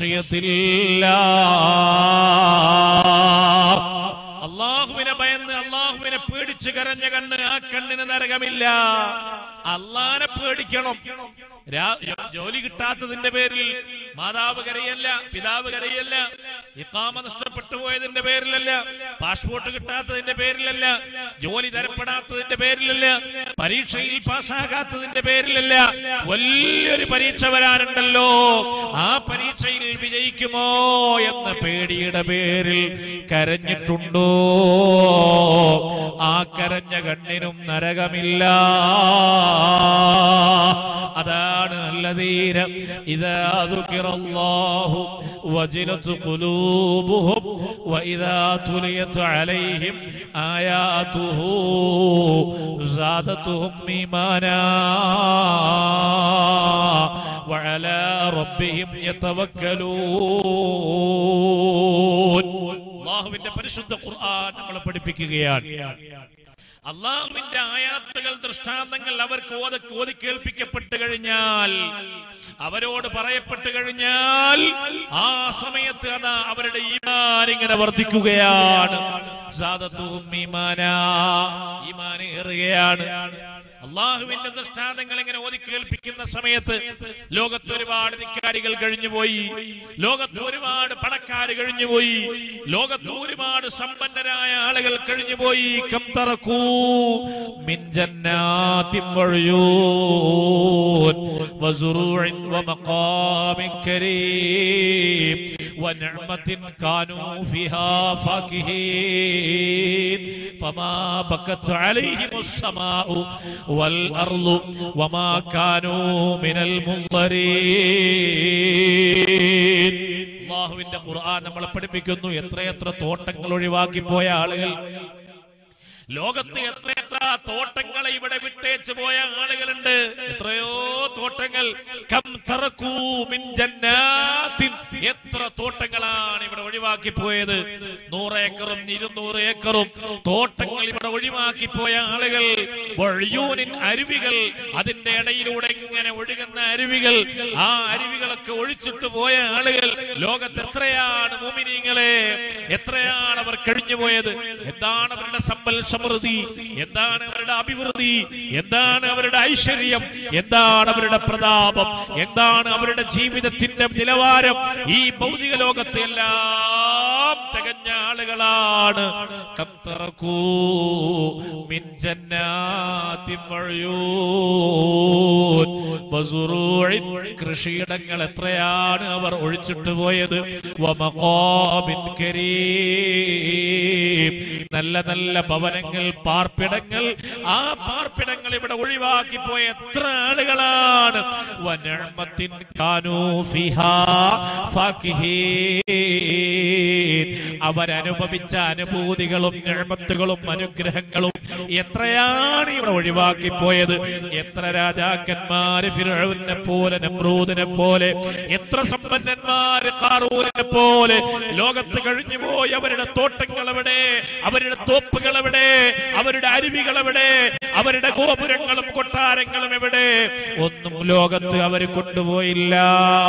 ഖശ്യത്തില്ലാ അള്ളാഹുവിനെ ഭയന്ന് അള്ളാഹുവിനെ പേടിച്ച് കരഞ്ഞ കണ്ണ് ആ കണ്ണിന് നരകമില്ല അള്ളാനെ പേടിക്കണം രാ- ജോലി കിട്ടാത്തതിന്റെ പേരിൽ മാതാവ് കരയല്ല പിതാവ് കരയല്ല ഇക്കാമ നഷ്ടപ്പെട്ടു പോയതിന്റെ പേരിലല്ല പാസ്പോർട്ട് കിട്ടാത്തതിന്റെ പേരിലല്ല ജോലി തരപ്പെടാത്തതിന്റെ പേരിലല്ല പരീക്ഷയിൽ പാസ്സാകാത്തതിന്റെ പേരിലല്ല വലിയൊരു പരീക്ഷ വരാനുണ്ടല്ലോ ആ പരീക്ഷയിൽ വിജയിക്കുമോ എന്ന പേടിയുടെ പേരിൽ കരഞ്ഞിട്ടുണ്ടോ ആ കരഞ്ഞ കണ്ണിനും നരകമില്ല അതാണ് അല്ലതീര ഇതാ ദുഃഖിറല്ലാഹു വജിലത്ത് قلوبهم وإذا تليت عليهم آياته زادتهم إيمانا وعلى ربهم يتوكلون അള്ളാഹുവിന്റെ പരിശുദ്ധ ഖുർആൻ നമ്മളെ പഠിപ്പിക്കുകയാണ് അള്ളാഹുവിന്റെ ആയാത്തുകൾ ദൃഷ്ടാന്തങ്ങൾ അവർക്ക് ഓത ഓതി കേൾപ്പിക്കപ്പെട്ട് കഴിഞ്ഞാൽ അവരോട് പറയപ്പെട്ട് കഴിഞ്ഞാൽ ആ സമയത്ത് അതാ അവരുടെ ഈമാൻ ഇങ്ങനെ വർദ്ധിക്കുകയാണ് സാദത്തുഹും ഈമാനാ. ഈമാൻ ഏറുകയാണ് അള്ളാഹുവിന്റെ ദൃഷ്ടാന്തങ്ങൾ ഇങ്ങനെ ഓതി കേൾപ്പിക്കുന്ന സമയത്ത് ലോകത്ത് ഒരുപാട് ധിക്കാരികൾ കഴിഞ്ഞുപോയി ലോകത്ത് ഒരുപാട് പണക്കാര് കഴിഞ്ഞുപോയി ലോകത്ത് ഒരുപാട് സമ്പന്നരായ ആളുകൾ കഴിഞ്ഞുപോയി കം തറക്കൂ മിൻ ജന്നാത്തിൻ വഴയൂൻ വസുറൂഇൻ വമഖാമിൻ കരീം വനിഅമത്തിൻ കാനൂ ഫിഹാ ഫാകിഹീൻ ഫമാ ബക്കത് അലൈഹിമുസ് സമാഉ വൽ അർളു വമാ കാനൂ മിനൽ മുൻദരീൻ അള്ളാഹുവിന്റെ ഖുർആൻ നമ്മളെ പഠിപ്പിക്കുന്നു എത്രയെത്ര തോട്ടങ്ങൾ ഒഴിവാക്കി പോയ ആളുകൾ ലോകത്ത് എത്രയെത്ര തോട്ടങ്ങളെ ഇവിടെ വിട്ടേച്ച് പോയ ആളുകളുണ്ട് എത്രയോ തോട്ടങ്ങൾ കം തറക്കൂ മിൻ ജന്നാത്തിൻ. എത്ര തോട്ടങ്ങളാണ് ഇവിടെ ഒഴിവാക്കി പോയത് നൂറ് ഏക്കറും ഇരുന്നൂറ് ഏക്കറും തോട്ടങ്ങൾ ഇവിടെ ഒഴിവാക്കി പോയ ആളുകൾ വഴിയൂനിൻ അരുവികൾ അതിന്റെ ഇടയിലൂടെ ഇങ്ങനെ ഒഴുകുന്ന അരുവികൾ ആ അരുവികളൊക്കെ ഒഴിച്ചിട്ട് പോയ ആളുകൾ ലോകത്ത് എത്രയാണ് മുമിനിങ്ങളെ എത്രയാണ് അവർ കഴിഞ്ഞുപോയത് എന്താണ് അവരുടെ സമ്പൽ സമൃദ്ധി എന്താണ് അവരുടെ അഭിവൃദ്ധി എന്താണ് അവരുടെ ഐശ്വര്യം എന്താണ് അവരുടെ പ്രതാപം എന്താണ് അവരുടെ ജീവിതത്തിന്റെ നിലവാരം ഈ ഭൗതിക ലോകത്തെ എല്ലാം തികഞ്ഞ ആളുകളാണ് കം തറക്കൂ മിൻ ജന്നാത്തിൻ വഴയൂൻ വസുറൂഇൻ കൃഷിയിടങ്ങൾ എത്രയാണ് അവർ ഒഴിച്ചിട്ട് പോയത് വമഖാമിൻ കരീം നല്ല നല്ല ഭവനങ്ങൾ പാർപ്പിടങ്ങൾ ആ പാർപ്പിടങ്ങൾ ഇവിടെ ഒഴിവാക്കി പോയ എത്ര ആളുകളാണ് വനഅമത്തിൻ കാനൂ ഫിഹാ ഫാകിഹീൻ അവരനുഭവിച്ച അനുഭൂതികളും നിഴമത്തുകളും അനുഗ്രഹങ്ങളും എത്രയാണ് ഇവിടെ ഒഴിവാക്കി പോയത് എത്ര രാജാക്കന്മാര് ഫിറൌനെ പോലെ നമ്രൂദിനെ പോലെ എത്ര സമ്പന്നന്മാര് കാറൂരിനെ പോലെ ലോകത്ത് കഴിഞ്ഞു പോയി അവരുടെ തോട്ടങ്ങൾ എവിടെ അവരുടെ തോപ്പുകൾ എവിടെ അവരുടെ അരുവികൾ എവിടെ അവരുടെ ഗോപുരങ്ങളും കൊട്ടാരങ്ങളും എവിടെ ഒന്നും ലോകത്ത് അവർ കൊണ്ടുപോയില്ല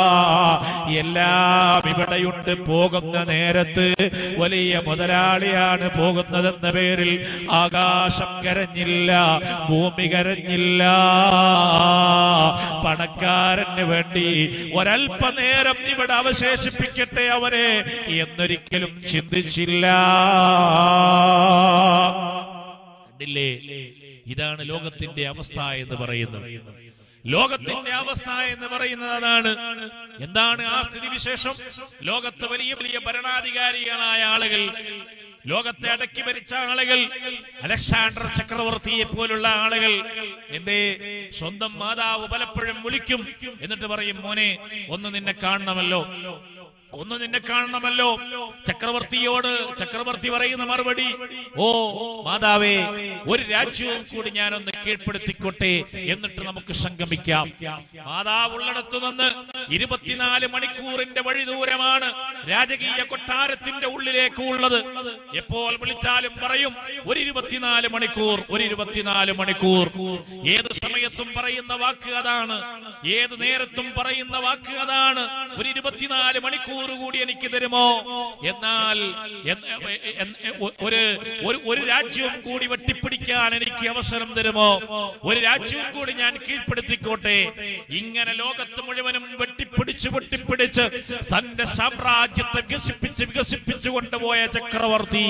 എല്ലാം ഇവിടെയുണ്ട് പോകുന്ന നേരത്ത് വലിയ മുതലാളിയാണ് പോകുന്നതെന്ന പേരിൽ ആകാശം കരഞ്ഞില്ല ഭൂമി കരഞ്ഞില്ല പണക്കാരന് വേണ്ടി ഒരല്പനേരം ഇവിടെ അവശേഷിപ്പിക്കട്ടെ അവനെ എന്നൊരിക്കലും ചിന്തിച്ചില്ല കണ്ടില്ലേ ഇതാണ് ലോകത്തിന്റെ അവസ്ഥ എന്ന് പറയുന്നത് ലോകത്തിന്റെ അവസ്ഥ എന്ന് പറയുന്നത് അതാണ് എന്താണ് ആ സ്ഥിതി വിശേഷം ലോകത്ത് വലിയ വലിയ ഭരണാധികാരികളായ ആളുകൾ ലോകത്തെ അടക്കി ഭരിച്ച ആളുകൾ അലക്സാണ്ടർ ചക്രവർത്തിയെ പോലുള്ള ആളുകൾ എന്തേ സ്വന്തം മാതാവ് പലപ്പോഴും വിളിക്കും എന്നിട്ട് പറയും മോനെ ഒന്ന് നിന്നെ കാണണമല്ലോ ഒന്ന് നിന്നെ കാണണമല്ലോ ചക്രവർത്തിയോട് ചക്രവർത്തി പറയുന്ന മറുപടി ഓ മാതാവേ ഒരു രാജ്യവും കൂടി ഞാനൊന്ന് കീഴ്പ്പെടുത്തിക്കോട്ടെ എന്നിട്ട് നമുക്ക് സംഗമിക്കാം മാതാവ് ഉള്ളിടത്തു നിന്ന് ഇരുപത്തിനാല് മണിക്കൂറിന്റെ വഴി ദൂരമാണ് രാജകീയ കൊട്ടാരത്തിന്റെ ഉള്ളിലേക്ക് ഉള്ളത് എപ്പോൾ വിളിച്ചാലും പറയും ഒരു ഇരുപത്തിനാല് മണിക്കൂർ ഒരു ഇരുപത്തിനാല് മണിക്കൂർ ഏത് സമയത്തും പറയുന്ന വാക്ക് അതാണ് ഏത് നേരത്തും പറയുന്ന വാക്ക് അതാണ് ഒരു ഇരുപത്തിനാല് മണിക്കൂർ കൂടി എനിക്ക് തരുമോ എന്നാൽ എന്ന് എന്ന് ഒരു ഒരു ഒരു രാജ്യവും കൂടി വെട്ടിപ്പിടിക്കാൻ എനിക്ക് അവസരം തരുമോ ഒരു രാജ്യവും കൂടി ഞാൻ കീഴ്പ്പെടുത്തിക്കോട്ടെ ഇങ്ങനെ ലോകത്ത് മുഴുവനും വെട്ടിപ്പിടിച്ച് വെട്ടിപ്പിടിച്ച് തന്റെ സാമ്രാജ്യത്തെ വികസിപ്പിച്ച് വികസിപ്പിച്ചു കൊണ്ടുപോയ ചക്രവർത്തി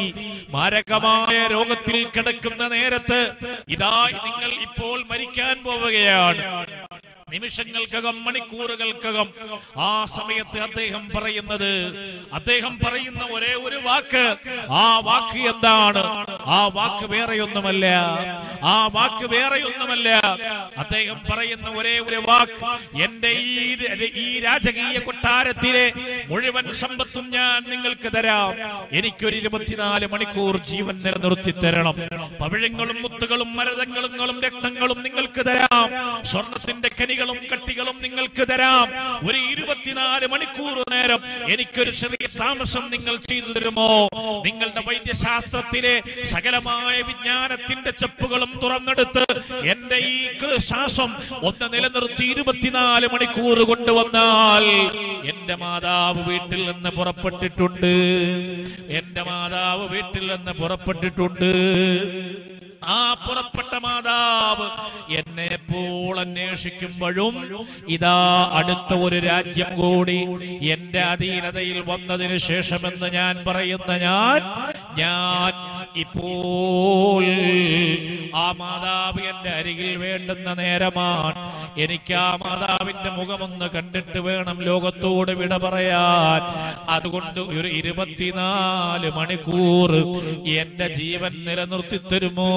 മാരകമായ രോഗത്തിൽ കിടക്കുന്ന നേരത്ത് ഇതാ നിങ്ങൾ ഇപ്പോൾ മരിക്കാൻ പോവുകയാണ് നിമിഷങ്ങൾക്കകം മണിക്കൂറുകൾക്കകം ആ സമയത്ത് അദ്ദേഹം പറയുന്നത് അദ്ദേഹം പറയുന്ന ഒരേ ഒരു വാക്ക് ആ വാക്ക് എന്താണ് ആ വാക്ക് വേറെയൊന്നുമല്ല ആ വാക്ക് വേറെയൊന്നുമല്ല അദ്ദേഹം പറയുന്ന ഒരേ ഒരു വാക്ക് എന്റെ ഈ ഈ രാജകീയ കൊട്ടാരത്തിലെ മുഴുവൻ സമ്പത്തും ഞാൻ നിങ്ങൾക്ക് തരാം എനിക്കൊരു ഇരുപത്തിനാല് മണിക്കൂർ ജീവൻ നിലനിർത്തി തരണം പവിഴങ്ങളും മുത്തുകളും മരതങ്ങളും രക്തങ്ങളും നിങ്ങൾക്ക് തരാം സ്വർണത്തിന്റെ കനികളും കട്ടികളും നിങ്ങൾക്ക് തരാം ഒരു ഇരുപത്തിനാല് മണിക്കൂർ നേരം എനിക്കൊരു ചെറിയ താമസം നിങ്ങൾ ചെയ്തു തരുമോ നിങ്ങളുടെ വൈദ്യശാസ്ത്രത്തിലെ സകലമായ വിജ്ഞാനത്തിന്റെ ചെപ്പുകളും തുറന്നെടുത്ത് എന്റെ ഈ കൃ- ശ്വാസം ഒന്ന് നിലനിർത്തി ഇരുപത്തിനാല് മണിക്കൂർ കൊണ്ടുവന്നാൽ എന്റെ മാതാവ് വീട്ടിൽ നിന്ന് പുറപ്പെട്ടിട്ടുണ്ട് എന്റെ മാതാവ് വീട്ടിൽ നിന്ന് പുറപ്പെട്ടിട്ടുണ്ട് ആ പുറപ്പെട്ട മാതാവ് എന്നെ എപ്പോൾ അന്വേഷിക്കുമ്പോഴും ഇതാ അടുത്ത ഒരു രാജ്യം കൂടി എന്റെ അധീനതയിൽ വന്നതിന് ശേഷമെന്ന് ഞാൻ പറയുന്ന ഞാൻ ഞാൻ ഇപ്പോൾ ആ മാതാവ് എന്റെ അരികിൽ വേണ്ടുന്ന നേരമാണ് എനിക്ക് ആ മാതാവിന്റെ മുഖമൊന്ന് കണ്ടിട്ട് വേണം ലോകത്തോട് വിട പറയാൻ അതുകൊണ്ട് ഒരു ഇരുപത്തിനാല് മണിക്കൂർ എന്റെ ജീവൻ നിലനിർത്തി തരുമോ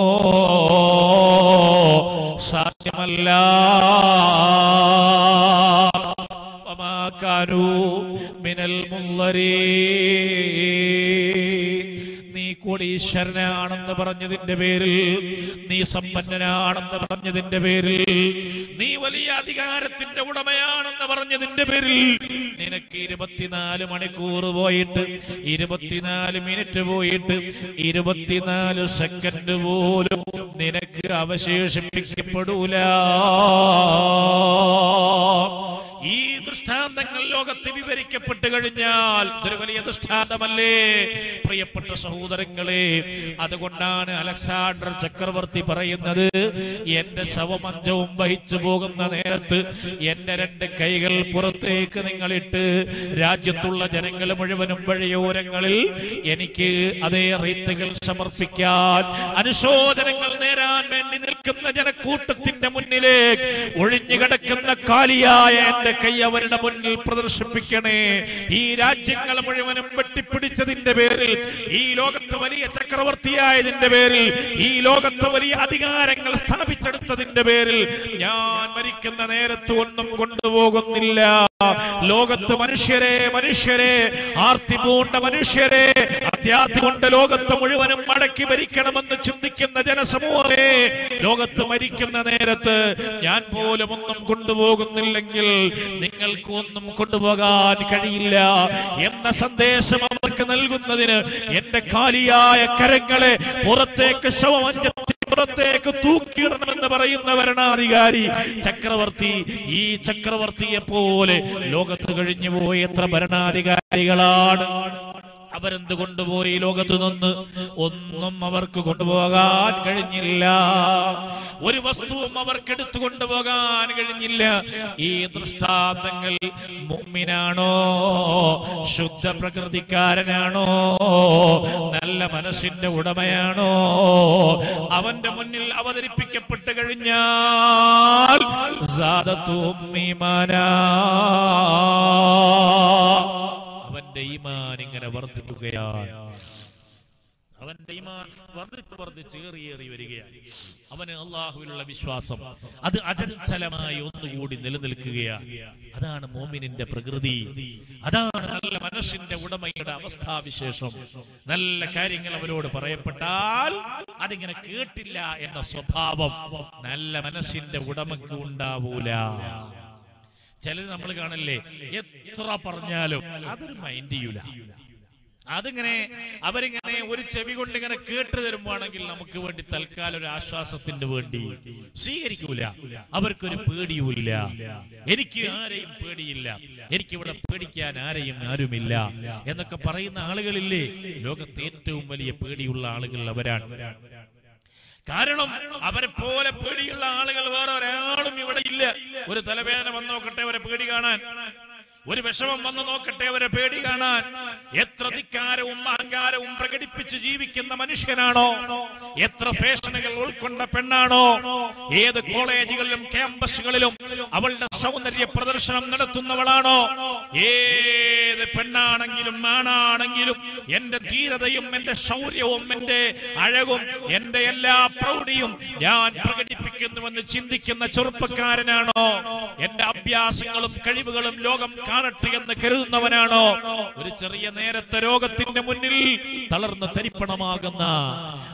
സാധ്യമല്ല وما كانوا من المنظرين നീ കോടീശ്വരനാണെന്ന് പറഞ്ഞതിന്റെ പേരിൽ നീ സമ്പന്നനാണെന്ന് പറഞ്ഞതിന്റെ പേരിൽ നീ വലിയ അധികാരത്തിന്റെ ഉടമയാണെന്ന് പറഞ്ഞതിന്റെ പേരിൽ നിനക്ക് ഇരുപത്തിനാല് മണിക്കൂർ പോയിട്ട് ഇരുപത്തിനാല് മിനിറ്റ് പോയിട്ട് ഇരുപത്തിനാല് സെക്കൻഡ് പോലും നിനക്ക് അവശേഷിപ്പിക്കപ്പെടൂല ഈ ദൃഷ്ടാന്തങ്ങൾ ലോകത്ത് വിവരിക്കപ്പെട്ട് കഴിഞ്ഞാൽ ഇതൊരു വലിയ ദൃഷ്ടാന്തമല്ലേ പ്രിയപ്പെട്ട സഹോദരങ്ങളെ അതുകൊണ്ടാണ് അലക്സാണ്ടർ ചക്രവർത്തി പറയുന്നത് എന്റെ ശവമഞ്ചവും വഹിച്ചു പോകുന്ന നേരത്ത് എന്റെ രണ്ട് കൈകൾ പുറത്തേക്ക് നിങ്ങളിട്ട് രാജ്യത്തുള്ള ജനങ്ങൾ മുഴുവനും വഴിയോരങ്ങളിൽ എനിക്ക് അതേ റീത്തുകൾ സമർപ്പിക്കാൻ അനുശോചനങ്ങൾ നേരാൻ വേണ്ടി നിൽക്കുന്ന ജനക്കൂട്ടത്തിന്റെ മുന്നിലേക്ക് ഒഴിഞ്ഞു കിടക്കുന്ന കാലിയായ എന്റെ കൈ അവരുടെ മുന്നിൽ പ്രദർശിപ്പിക്കണേ ഈ രാജ്യങ്ങൾ മുഴുവനും വെട്ടിപ്പിടിച്ചതിന്റെ പേരിൽ ഈ ലോകത്ത് വലിയ ചക്രവർത്തിയായതിന്റെ പേരിൽ ഈ ലോകത്ത് വലിയ അധികാരങ്ങൾ സ്ഥാപിച്ചെടുത്തതിന്റെ പേരിൽ ഞാൻ മരിക്കുന്ന നേരത്ത് ഒന്നും കൊണ്ടുപോകുന്നില്ല ലോകത്ത് മനുഷ്യരെ മനുഷ്യരെ ആർത്തി പൂണ്ട മനുഷ്യരെ അത്യാർത്ഥി കൊണ്ട് ലോകത്ത് മുഴുവനും മടക്കി ഭരിക്കണമെന്ന് ചിന്തിക്കുന്ന ജനസമൂഹമേ ലോകത്ത് മരിക്കുന്ന നേരത്ത് ഞാൻ പോലും ഒന്നും കൊണ്ടുപോകുന്നില്ലെങ്കിൽ നിങ്ങൾക്ക് ഒന്നും കൊണ്ടുപോകാൻ കഴിയില്ല എന്ന സന്ദേശം അവർക്ക് നൽകുന്നതിന് എന്റെ കാലിയായ കരങ്ങളെ പുറത്തേക്ക് ശവമഞ്ചത്തിൽ പുറത്തേക്ക് തൂക്കിയിടണമെന്ന് പറയുന്ന ഭരണാധികാരി ചക്രവർത്തി ഈ ചക്രവർത്തിയെ പോലെ ലോകത്ത് കഴിഞ്ഞു പോയ എത്ര ഭരണാധികാരികളാണ് അവരെന്ത് കൊണ്ടുപോയി ലോകത്ത് നിന്ന് ഒന്നും അവർക്ക് കൊണ്ടുപോകാൻ കഴിഞ്ഞില്ല ഒരു വസ്തുവും അവർക്ക് എടുത്തു കൊണ്ടുപോകാൻ കഴിഞ്ഞില്ല ഈ ദൃഷ്ടാന്തങ്ങൾ മുമ്മിനാണോ ശുദ്ധ പ്രകൃതിക്കാരനാണോ നല്ല മനസ്സിന്റെ ഉടമയാണോ അവന്റെ മുന്നിൽ അവതരിപ്പിക്കപ്പെട്ട് കഴിഞ്ഞാൽ സാദത്തും ഈമാനാ. അവന്റെ ഈമാൻ ഇങ്ങനെ വർദ്ധിക്കുകയാണ് അവന്റെ ഈമാൻ വർദ്ധിച്ച് വർദ്ധിച്ച് ഏറിയേറി വരികയാണ് അവന് അള്ളാഹുവിലുള്ള വിശ്വാസം അത് അചഞ്ചലമായി ഒന്നുകൂടി നിലനിൽക്കുകയാണ് അതാണ് മോമിനിന്റെ പ്രകൃതി അതാണ് നല്ല മനസ്സിന്റെ ഉടമയുടെ അവസ്ഥാവിശേഷം നല്ല കാര്യങ്ങൾ അവരോട് പറയപ്പെട്ടാൽ അതിങ്ങനെ കേട്ടില്ല എന്ന സ്വഭാവം നല്ല മനസ്സിന്റെ ഉടമക്ക് ഉണ്ടാവൂല ചിലത് നമ്മൾ കാണല്ലേ എത്ര പറഞ്ഞാലും അതൊരു മൈൻഡ് ചെയ്യൂല അതിങ്ങനെ അവരിങ്ങനെ ഒരു ചെവി കൊണ്ട് ഇങ്ങനെ കേട്ട് തരുമ്പോണെങ്കിൽ നമുക്ക് വേണ്ടി തൽക്കാലം ഒരു ആശ്വാസത്തിന് വേണ്ടി സ്വീകരിക്കൂല അവർക്കൊരു പേടിയുമില്ല എനിക്ക് ആരെയും പേടിയില്ല എനിക്കിവിടെ പേടിക്കാൻ ആരെയും ആരുമില്ല എന്നൊക്കെ പറയുന്ന ആളുകളില്ലേ ലോകത്തെ ഏറ്റവും വലിയ പേടിയുള്ള ആളുകൾ അവരാണ് കാരണം അവരെ പോലെ പേടിയുള്ള ആളുകൾ വേറെ ഒരാളും ഇവിടെ ഇല്ല ഒരു തലവേദന വന്ന് നോക്കട്ടെ അവരെ പേടി കാണാൻ ഒരു വിഷമം വന്ന് നോക്കട്ടെ അവരെ പേടി കാണാൻ എത്ര ധിക്കാരവും അഹങ്കാരവും പ്രകടിപ്പിച്ച് ജീവിക്കുന്ന മനുഷ്യനാണോ എത്ര ഫാഷനുകൾ ഉൾക്കൊണ്ട പെണ്ണാണോ ഏത് കോളേജുകളിലും ക്യാമ്പസുകളിലും അവളുടെ സൗന്ദര്യ പ്രദർശനം നടത്തുന്നവളാണോ ഏത് പെണ്ണാണെങ്കിലും ആണാണെങ്കിലും എന്റെ ധീരതയും എന്റെ ശൗര്യവും എന്റെ അഴകും എന്റെ എല്ലാ പ്രൗഢിയും ഞാൻ പ്രകടിപ്പിക്കുന്നുവെന്ന് ചിന്തിക്കുന്ന ചെറുപ്പക്കാരനാണോ എന്റെ അഭ്യാസങ്ങളും കഴിവുകളും ലോകം കാണട്ടെ എന്ന് കരുതുന്നവനാണോ ഒരു ചെറിയ നേരത്തെ രോഗത്തിന്റെ മുന്നിൽ തളർന്ന് തരിപ്പണമാകുന്ന